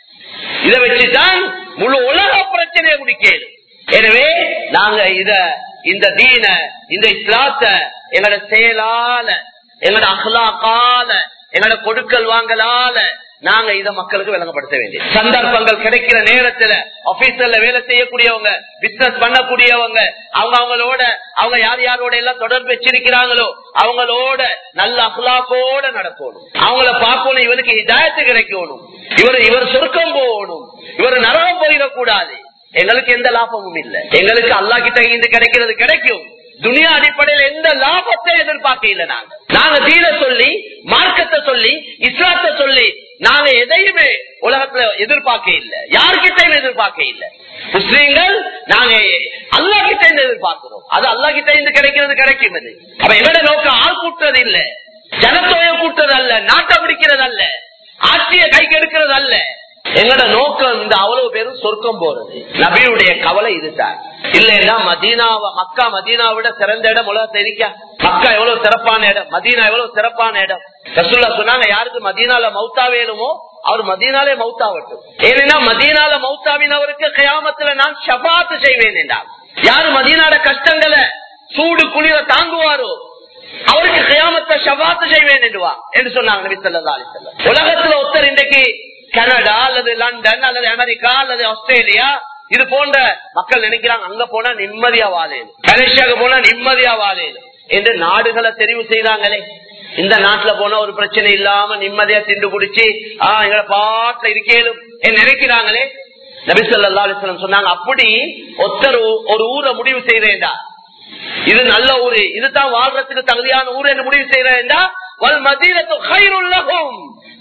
இதை வச்சுதான் முழு உலக பிரச்சனையை முடிக்கிறது எனவே நாங்க இத இந்த தீன இந்த இஸ்லாத்த எங்களோட செயலால எங்களோட அஹ்லாக்கால எங்களோட கொடுக்கல் வாங்கலால நாங்க இத மக்களுக்கு விளங்கப்படுத்த வேண்டிய சந்தர்ப்பங்கள் கிடைக்கிற நேரத்துல ஆபீஸ்ல வேலை செய்யக்கூடியவங்க பிசினஸ் பண்ணக்கூடியவங்க அவங்க அவங்களோட அவங்க யார் யாரோட எல்லாம் தொடர்பு வச்சிருக்கிறாங்களோ அவங்களோட நல்ல அஹ்லாக்கோட நடக்கணும் அவங்கள பார்க்கணும் இவருக்கு இதாயத்து கிடைக்கணும் இவர் இவர் சொர்க்கம் போகணும் இவர் நரகம் போயிடக்கூடாது எங்களுக்கு எந்த லாபமும் இல்லை எங்களுக்கு அல்லா கிட்ட இருந்து கிடைக்கிறது கிடைக்கும் துனியா அடிப்படையில் எந்த லாபத்தை எதிர்பார்க்க இல்லை நாங்க நாங்க தீன சொல்லி மார்க்கத்தை சொல்லி இஸ்லாத்தை சொல்லி நாங்க எதையுமே உலகத்துல எதிர்பார்க்க இல்லை யாருக்கிட்டையும் எதிர்பார்க்க இல்லை முஸ்லீம்கள் நாங்க அல்லா கிட்ட இருந்து எதிர்பார்க்கிறோம் அது அல்லா கிட்ட இருந்து கிடைக்கிறது கிடைக்கும் அது அப்ப எங்கட நோக்கம் ஆள் கூட்டுறது இல்ல ஜனத்தொகையை கூட்டுறது அல்ல நாட்டை பிடிக்கிறது அல்ல ஆட்சியை கைக்கு எடுக்கிறது அல்ல எங்கட நோக்கம் இந்த அவ்வளவு பேரும் சொர்க்கம் போறது நபியுடைய கவலை இதுதான் இல்லைன்னா மதீனாவ மக்கா மதீனாவிட சிறந்த இடம் உலகத்தை இருக்கா மக்கா எவ்வளவு சிறப்பான இடம் மதீனா எவ்வளவு சிறப்பான இடம் ரசுல்லா சொன்னாங்க யாருக்கு மதீனால மௌத்தா வேணுமோ அவர் மதீனாலே மௌத்தாவட்டும் ஏன்னா மதீனால மௌத்தாவினவருக்கு கயாமத்துல நான் ஷபாத்து செய்வேன் என்றார் யாரு மதீனாட கஷ்டங்களை சூடு குளிர தாங்குவாரோ அவருக்கு கயாமத்தை ஷபாத்து செய்வேன் என்றுவா என்று சொன்னாங்க நபி ஸல்லல்லாஹு அலைஹி வஸல்லம் உலகத்துல ஒருத்தர் இன்றைக்கு கனடா அல்லது லண்டன் அல்லது அமெரிக்கா அல்லது ஆஸ்திரேலியா இது போன்ற மக்கள் நினைக்கிறாங்க அங்க போனா நிம்மதியா வாழேன் மலேசியாவுக்கு போனா நிம்மதியா வாழேன் என்று நாடுகளை தெரிவு செய்தாங்களே இந்த நாட்டுல போனா ஒரு பிரச்சனை இல்லாம நிம்மதியா திண்டு குடிச்சு ஆஹ் எங்களை பாட்டுல இருக்கேலும் நினைக்கிறாங்களே நபிசல்லா அலிஸ்லாம் சொன்னாங்க அப்படி ஒருத்தர் ஒரு ஊரை முடிவு செய்யறேன்டா இது நல்ல ஊரு இதுதான் வாழ்றதுக்கு தகுதியான ஊர் என்று முடிவு செய்யறேன்டா வல் மதீனத்து கைருள்ளகும்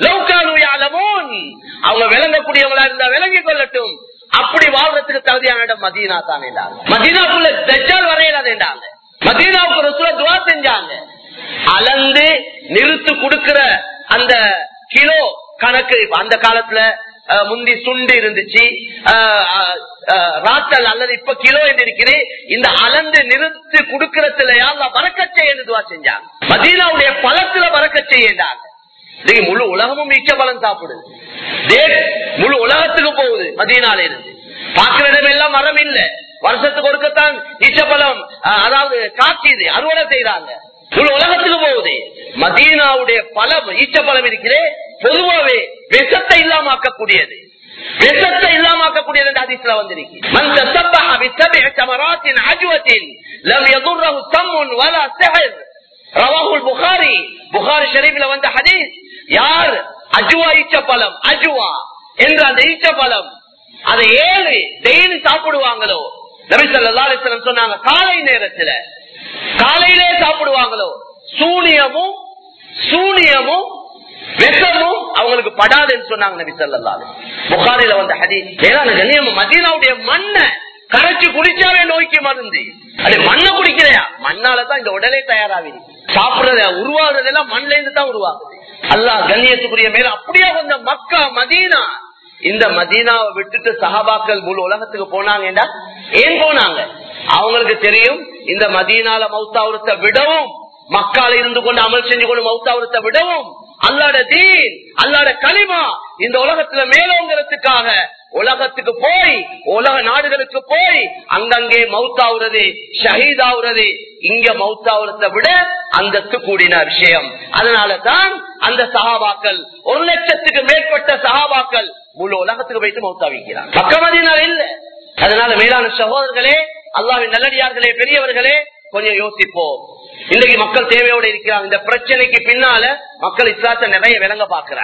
அவங்க விளங்கக்கூடியவங்களா இருந்தா விளங்கி கொள்ளட்டும் அப்படி வாழ்றதுக்கு தகுதியான இடம் மதீனா தான் மதீனாக்குள்ள தஜ்ஜால் வரையலாதேண்டாங்க மதீனாவுக்கு ரசூல துவா செஞ்சாங்க அளந்து நிறுத்து கொடுக்கிற அந்த கிலோ கணக்கு அந்த காலத்துல முந்தி சுண்டு இருந்துச்சு ராத்தல் அல்லது இப்ப கிலோ என்று இருக்கிறேன் இந்த அளந்து நிறுத்து கொடுக்கறதுல யாரெல்லாம் வரக்கச்சை என்று துவா செஞ்சாங்க மதீனாவுடைய பழத்துல வரக்கச்சை என்றாங்க இன்னைக்கு முழு உலகமும் ஈச்ச பழம் சாப்பிடுது முழு உலகத்துக்கு போகுது மதியனால இருந்து பாக்குற இடம் எல்லாம் மரம் இல்ல வருஷத்துக்கு ஒருக்கத்தான் ஈச்சப்பழம் அதாவது காய்ச்சிது அறுவடை செய்யறாங்க முழு உலகத்துக்கு போகுது மதீனாவுடைய பழம் ஈச்சப்பழம் இருக்கிறே பொதுவாவே விஷத்தை இல்லாமக்கக்கூடியது விஷத்தை இல்லாமக்கக்கூடியது என்று அதிசல வந்திருக்கு மன் தசப்பஹ பிசபிஅ தமராத்தின் அஜ்வத்தின் லம் யதுர்ரஹு சம்முன் வலா சிஹர் ரவாஹுல் புகாரி புகாரி ஷரீஃப்ல வந்த ஹதீஸ் யார் அஜுவா ஈச்ச பழம் அஜுவா என்ற அந்த ஈச்ச பழம் அதை ஏழு டெய்லி சாப்பிடுவாங்களோ நபிசல்லம் சொன்னாங்க காலை நேரத்துல காலையிலே சாப்பிடுவாங்களோ சூனியமும் சூனியமும் விஷமும் அவங்களுக்கு படாதுன்னு சொன்னாங்க நபி சொல்லலாம் புகாரில வந்த ஹதீஸ் ஏன்னா கண்ணியம் மதீனாவுடைய மண்ணை கரைச்சு குடிச்சாவே நோய்க்கு மருந்து அது மண்ணை குடிக்கிறையா மண்ணாலதான் இந்த உடலே தயாராகுது சாப்பிடுறத உருவாகுறதெல்லாம் மண்ல இருந்து தான் உருவாகுது அல்லா கண்ணியத்துக்குரிய மேல அப்படியே வந்த மக்கா மதீனா இந்த மதீனாவை விட்டுட்டு சஹாபாக்கள் முழு உலகத்துக்கு போனாங்கடா ஏன் போனாங்க அவங்களுக்கு தெரியும் இந்த மதீனால மௌத்தாவுரத்தை விடவும் மக்கால இருந்து கொண்டு அமல் செஞ்சு கொண்டு மௌத்தாவுரத்தை விடவும் அல்லாட தீன் அல்லாட களிமா இந்த உலகத்துல மேலோங்கிறதுக்காக உலகத்துக்கு போய் உலக நாடுகளுக்கு போய் அங்கங்கே மவுத்தாவுறது ஷஹீதாவுறது இங்க மவுத்தாவுறதை விட அந்தஸ்து கூடின விஷயம் அதனால தான் அந்த சகாபாக்கள் ஒரு லட்சத்துக்கு மேற்பட்ட சகாபாக்கள் முழு உலகத்துக்கு போயிட்டு மௌத்தாவிக்கிறார் பக்கமதியினால் இல்ல அதனால மேலான சகோதரர்களே அல்லாவின் நல்லடியார்களே பெரியவர்களே கொஞ்சம் யோசிப்போம் இன்றைக்கு மக்கள் தேவையோடு இருக்கிறாங்க இந்த பிரச்சனைக்கு பின்னால மக்கள் இஸ்லாத்தை நிறைய விளங்க பாக்குறாங்க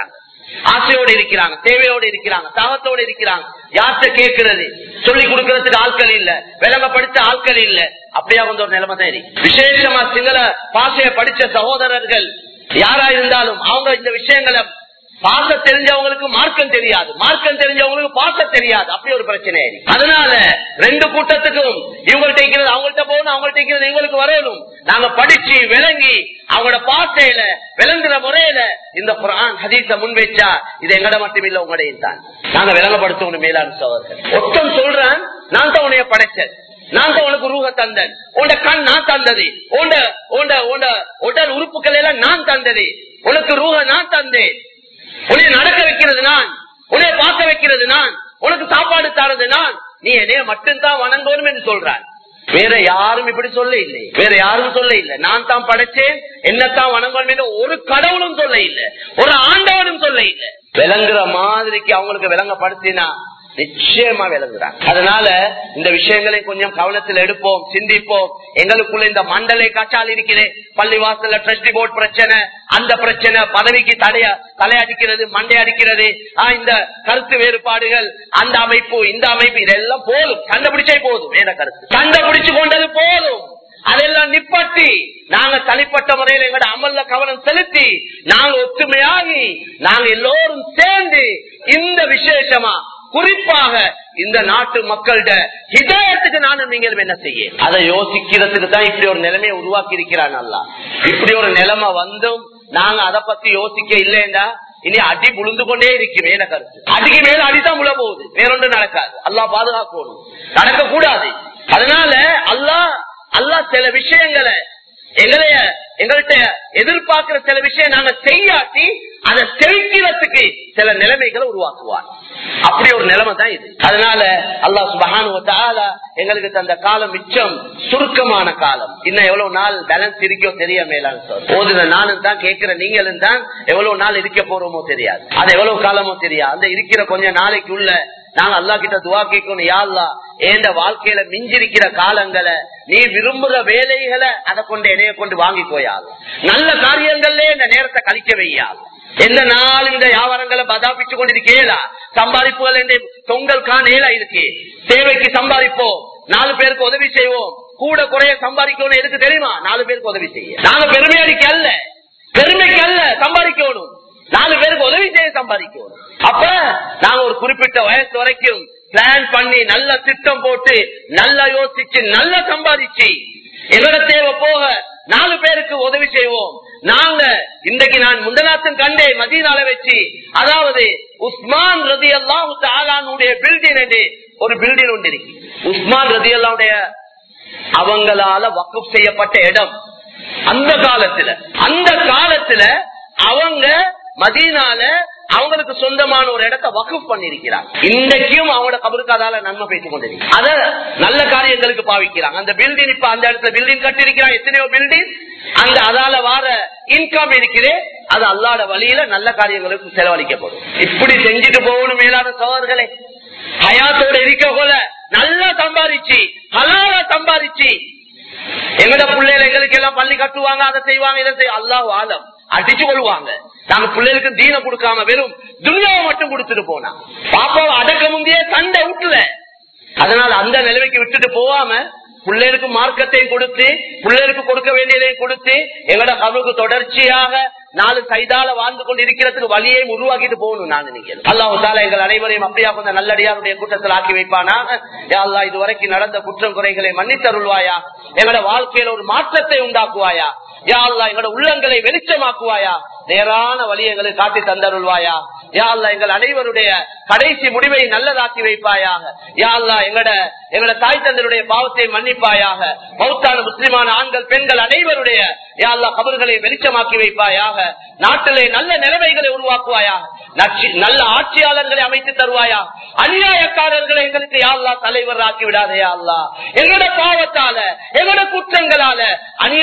ஆசையோடு இருக்கிறாங்க தேவையோடு இருக்கிறாங்க தாகத்தோடு இருக்கிறாங்க யார்கிட்ட கேட்கிறது சொல்லி கொடுக்கறதுக்கு ஆட்கள் இல்ல விலங்க படிச்ச ஆட்கள் இல்ல அப்படியா வந்து ஒரு நிலைமை தான் இருக்கு விசேஷமா சிங்கள பாஷையை படிச்ச சகோதரர்கள் யாரா இருந்தாலும் அவங்க இந்த விஷயங்களை பாச தெரிஞ்சவங்களுக்கு மார்க்கம் தெரியாது மார்க்கம் தெரிஞ்சவங்களுக்கு பாச தெரியாது அப்படி ஒரு பிரச்சனை இருக்கு. அதனால ரெண்டு கூட்டத்துக்கும் இவங்கள்ட்ட இருக்கிறது அவங்கள்ட்ட போகணும் அவங்கள்ட்ட இருக்கிறது இவங்களுக்கு வரணும் நாங்க படிச்சு விளங்கி அவங்களோட பாசையில விளங்குற முறையில இந்த குரான் ஹதீஸ முன் வச்சா இது எங்கட மட்டும் இல்ல உங்களையும் தான் நாங்க விளங்கப்படுத்தணும் மேலான சோழர்கள் ஒருத்தன் சொல்றான் நான் தான் உன்னைய படைச்சேன் நான் தான் உனக்கு ரூக தந்தன் உண்ட கண் நான் தந்தது உண்ட உண்ட உண்ட உடல் உறுப்புகள் எல்லாம் நான் தந்தது உனக்கு ரூக நான் தந்தேன் உன்னை நடக்க வைக்கிறது நான் உன்னை பார்க்க வைக்கிறது நான் உனக்கு சாப்பாடு தரது நான் நீ என்னைய மட்டும்தான் வணங்கணும் என்று சொல்றான் வேற யாரும் இப்படி சொல்ல இல்லை வேற யாரும் சொல்ல இல்லை நான் தான் படைச்சேன் என்னத்தான் வணங்கணும் என்று ஒரு கடவுளும் சொல்ல இல்லை ஒரு ஆண்டவனும் சொல்ல இல்லை விளங்குற மாதிரிக்கு அவங்களுக்கு விளங்கப்படுத்தினா நிச்சயமா விளங்குறாங்க அதனால இந்த விஷயங்களை கொஞ்சம் கவனத்தில் எடுப்போம் சிந்திப்போம் எங்களுக்குள்ள இந்த மண்டலை காய்ச்சால் இருக்கிறேன் பள்ளிவாசல்ல ட்ரஸ்டி போர்ட் பிரச்சனை அந்த பிரச்சனை பதவிக்கு தடைய தலையடிக்கிறது மண்டை அடிக்கிறது ஆஹ் இந்த கருத்து வேறுபாடுகள் அந்த அமைப்பு இந்த அமைப்பு இதெல்லாம் போதும் கண்டுபிடிச்சே போதும் வேற கருத்து கண்டுபிடிச்சு கொண்டது போதும் அதெல்லாம் நிப்பாட்டி நாங்க தனிப்பட்ட முறையில் எங்களோட அமல்ல கவனம் செலுத்தி நாங்க ஒற்றுமையாகி நாங்க எல்லோரும் சேர்ந்து இந்த விசேஷமா குறிப்பாக இந்த நாட்டு மக்கள்கிட்ட ஹிதாயத்துக்கு நானும் நீங்கள் என்ன செய்ய அதை யோசிக்கிறதுக்கு தான் இப்படி ஒரு நிலைமையை உருவாக்கி இருக்கிறான் அல்லா இப்படி ஒரு நிலைமை வந்தும் நாங்க அதை பத்தி யோசிக்க இல்லைண்டா இனி அடி புழுந்து கொண்டே இருக்கு மேல கருத்து அடிக்கு மேல அடிதான் முழ போகுது வேறொன்று நடக்காது அல்லா பாதுகாக்கணும் நடக்க கூடாது அதனால அல்லா அல்லா சில விஷயங்களை எங்களைய எங்கள்கிட்ட எதிர்பார்க்கிற சில விஷயம் நாங்க செய்யாட்டி அதை செவிக்கிறதுக்கு சில நிலைமைகளை உருவாக்குவார் அப்படி ஒரு நிலைமை தான் இது அதனால அல்லா சுபகானு எங்களுக்கு தந்த காலம் மிச்சம் சுருக்கமான காலம் இன்னும் எவ்வளவு நாள் பேலன்ஸ் இருக்கோ தெரிய மேலான சார் போதுன நானும் தான் கேட்கிற நீங்களும் தான் எவ்வளவு நாள் இருக்க போறோமோ தெரியாது அது எவ்வளவு காலமோ தெரியாது அந்த இருக்கிற கொஞ்ச நாளைக்கு உள்ள நாங்க அல்லா கிட்ட துவா கேட்கணும் யாழ்லா ஏண்ட வாழ்க்கையில மிஞ்சிருக்கிற காலங்களை நீ விரும்புற வேலைகளை அதை கொண்டு இணைய கொண்டு வாங்கிக்கோயாள் நல்ல காரியங்கள்ல இந்த நேரத்தை கழிக்க வையாள் எந்த நாளும் இந்த வியாபாரங்களை பதாபிச்சு கொண்டிருக்கேலா சம்பாதிப்புகள் என்று தொங்கல் காணேலா இருக்கு தேவைக்கு சம்பாதிப்போம் நாலு பேருக்கு உதவி செய்வோம் கூட குறைய சம்பாதிக்கணும் எதுக்கு தெரியுமா நாலு பேருக்கு உதவி செய்ய நாங்க பெருமை அடிக்க அல்ல பெருமைக்கு அல்ல சம்பாதிக்கணும் நாலு பேருக்கு உதவி செய்ய சம்பாதிக்கணும் அப்ப நாங்க ஒரு குறிப்பிட்ட வயசு வரைக்கும் பிளான் பண்ணி நல்ல திட்டம் போட்டு நல்லா யோசிச்சு நல்லா சம்பாதிச்சு எங்களோட தேவை போக நாலு பேருக்கு உதவி செய்வோம் நாங்க இன்றைக்கு நான் முந்தநாத்தம் கண்டேன் மதியனால வச்சு அதாவது உஸ்மான் ரதி அல்லாவுடைய பில்டிங் என்று ஒரு பில்டிங் ஒன்று இருக்கு உஸ்மான் ரதி அல்லாவுடைய அவங்களால வக்குப் செய்யப்பட்ட இடம் அந்த காலத்துல அந்த காலத்துல அவங்க மதீனால அவங்களுக்கு சொந்தமான ஒரு இடத்தை வகுப்பு பண்ணிருக்கிறாங்க இன்றைக்கும் அவங்களோட கபருக்காதால நன்மை பேசிக் கொண்டிருக்கு அத நல்ல காரியங்களுக்கு பாவிக்கிறாங்க அந்த பில்டிங் இப்ப அந்த இடத்துல பில்டிங் கட்டிருக்கிறாங்க எத்தனையோ பில்டிங் அந்த அதால வார இன்கம் இருக்கிறே அது அல்லாத வழியில நல்ல காரியங்களுக்கு செலவழிக்கப்படும் இப்படி செஞ்சுட்டு போகணும் மேலான சோழர்களே ஹயாத்தோட இருக்க போல நல்லா சம்பாதிச்சு ஹலாலா சம்பாதிச்சு எங்கட பிள்ளைகள் எங்களுக்கு எல்லாம் பள்ளி கட்டுவாங்க அதை செய்வாங்க இதை செய்ய அல்லாஹ் ஆலம் அடிச்சு கொள்வாங்க நாங்க பிள்ளைகளுக்கு தீன கொடுக்காம வெறும் துனியாவை மட்டும் கொடுத்துட்டு போனா பாப்பாவை அடக்க முந்தைய சண்டை விட்டுல அதனால அந்த நிலைமைக்கு விட்டுட்டு போவாம பிள்ளைகளுக்கு மார்க்கத்தையும் கொடுத்து பிள்ளைகளுக்கு கொடுக்க வேண்டியதையும் கொடுத்து எங்கட கவுக்கு தொடர்ச்சியாக நாலு சைதால வாழ்ந்து கொண்டு இருக்கிறதுக்கு வழியையும் உருவாக்கிட்டு போகணும் நான் நினைக்கிறேன் அல்லாஹு தாலா எங்கள் அனைவரையும் அப்படியா கொஞ்சம் நல்லடியாருடைய கூட்டத்தில் ஆக்கி வைப்பானாக அல்லா இதுவரைக்கும் நடந்த குற்றம் குறைகளை மன்னித்தருள்வாயா எங்களோட வாழ்க்கையில ஒரு மாற்றத்தை உண்டாக்குவாயா யா அல்லா எங்களோட உள்ளங்களை வெளிச்சமாக்குவாயா நேரான வழி எங்களுக்கு காட்டி தந்தருள்வாயா யா அல்லா எங்கள் அனைவருடைய கடைசி முடிவை நல்லதாக்கி வைப்பாயாக யா அல்லா எங்கட எங்கட தாய் தந்தருடைய பாவத்தை மன்னிப்பாயாக மௌத்தான முஸ்லிமான ஆண்கள் பெண்கள் அனைவருடைய யா அல்லா கபர்களை வெளிச்சமாக்கி வைப்பாயாக நாட்டிலே நல்ல நிலைமைகளை உருவாக்குவாயாக நட்சி- நல்ல ஆட்சியாளர்களை அமைத்து தருவாயா அநியாயக்காரர்களை எங்களுக்கு யாழ்லா தலைவர் ஆக்கி விடாதே அல்லா எங்களோட பாவத்தால எங்களோட குற்றங்களால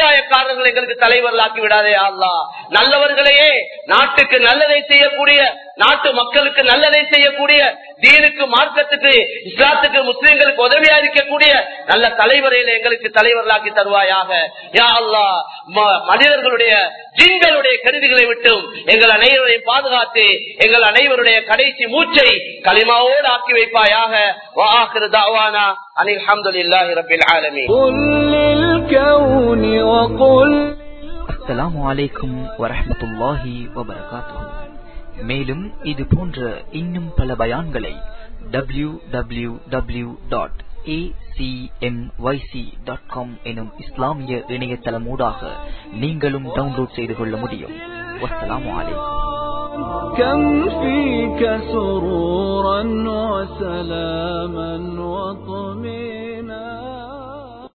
அநியாயக்காரர்கள் எங்களுக்கு தலைவர் ஆக்கி விடாதே அல்லா நல்லவர்களையே நாட்டுக்கு நல்லதை செய்யக்கூடிய நாட்டு மக்களுக்கு நல்லதை செய்யக்கூடிய தீனுக்கு மார்க்கத்துக்கு இஸ்லாத்துக்கு முஸ்லிம்களுக்கு உதவியா இருக்கக்கூடிய நல்ல தலைவரையில எங்களுக்கு தலைவர்களாக்கி தருவாயாக யா அல்லா ம- மனிதர்களுடைய ஜிங்களுடைய கருதிகளை விட்டும் எங்கள் அனைவரையும் பாதுகாத்து எங்கள் அனைவருடைய கடைசி மூச்சை களிமாவோடு ஆக்கி வைப்பாயாக வாஹிரு தாவானா அனில் அல்ஹம்துலில்லாஹி ரப்பில் ஆலமீன் قل للكون وقل அஸ்ஸலாமு அலைக்கும் வரஹ்மத்துல்லாஹி வபரகாத்துஹு மேலும் இது போன்ற இன்னும் பல பயான்களை W W W dot dot com எனும் இஸ்லாமிய இணையதளமூடாக நீங்களும் டவுன்லோட் செய்து கொள்ள முடியும் வஸ்ஸலாமு அலைக்கும் كم فيك سرورا وسلاما وطمئنا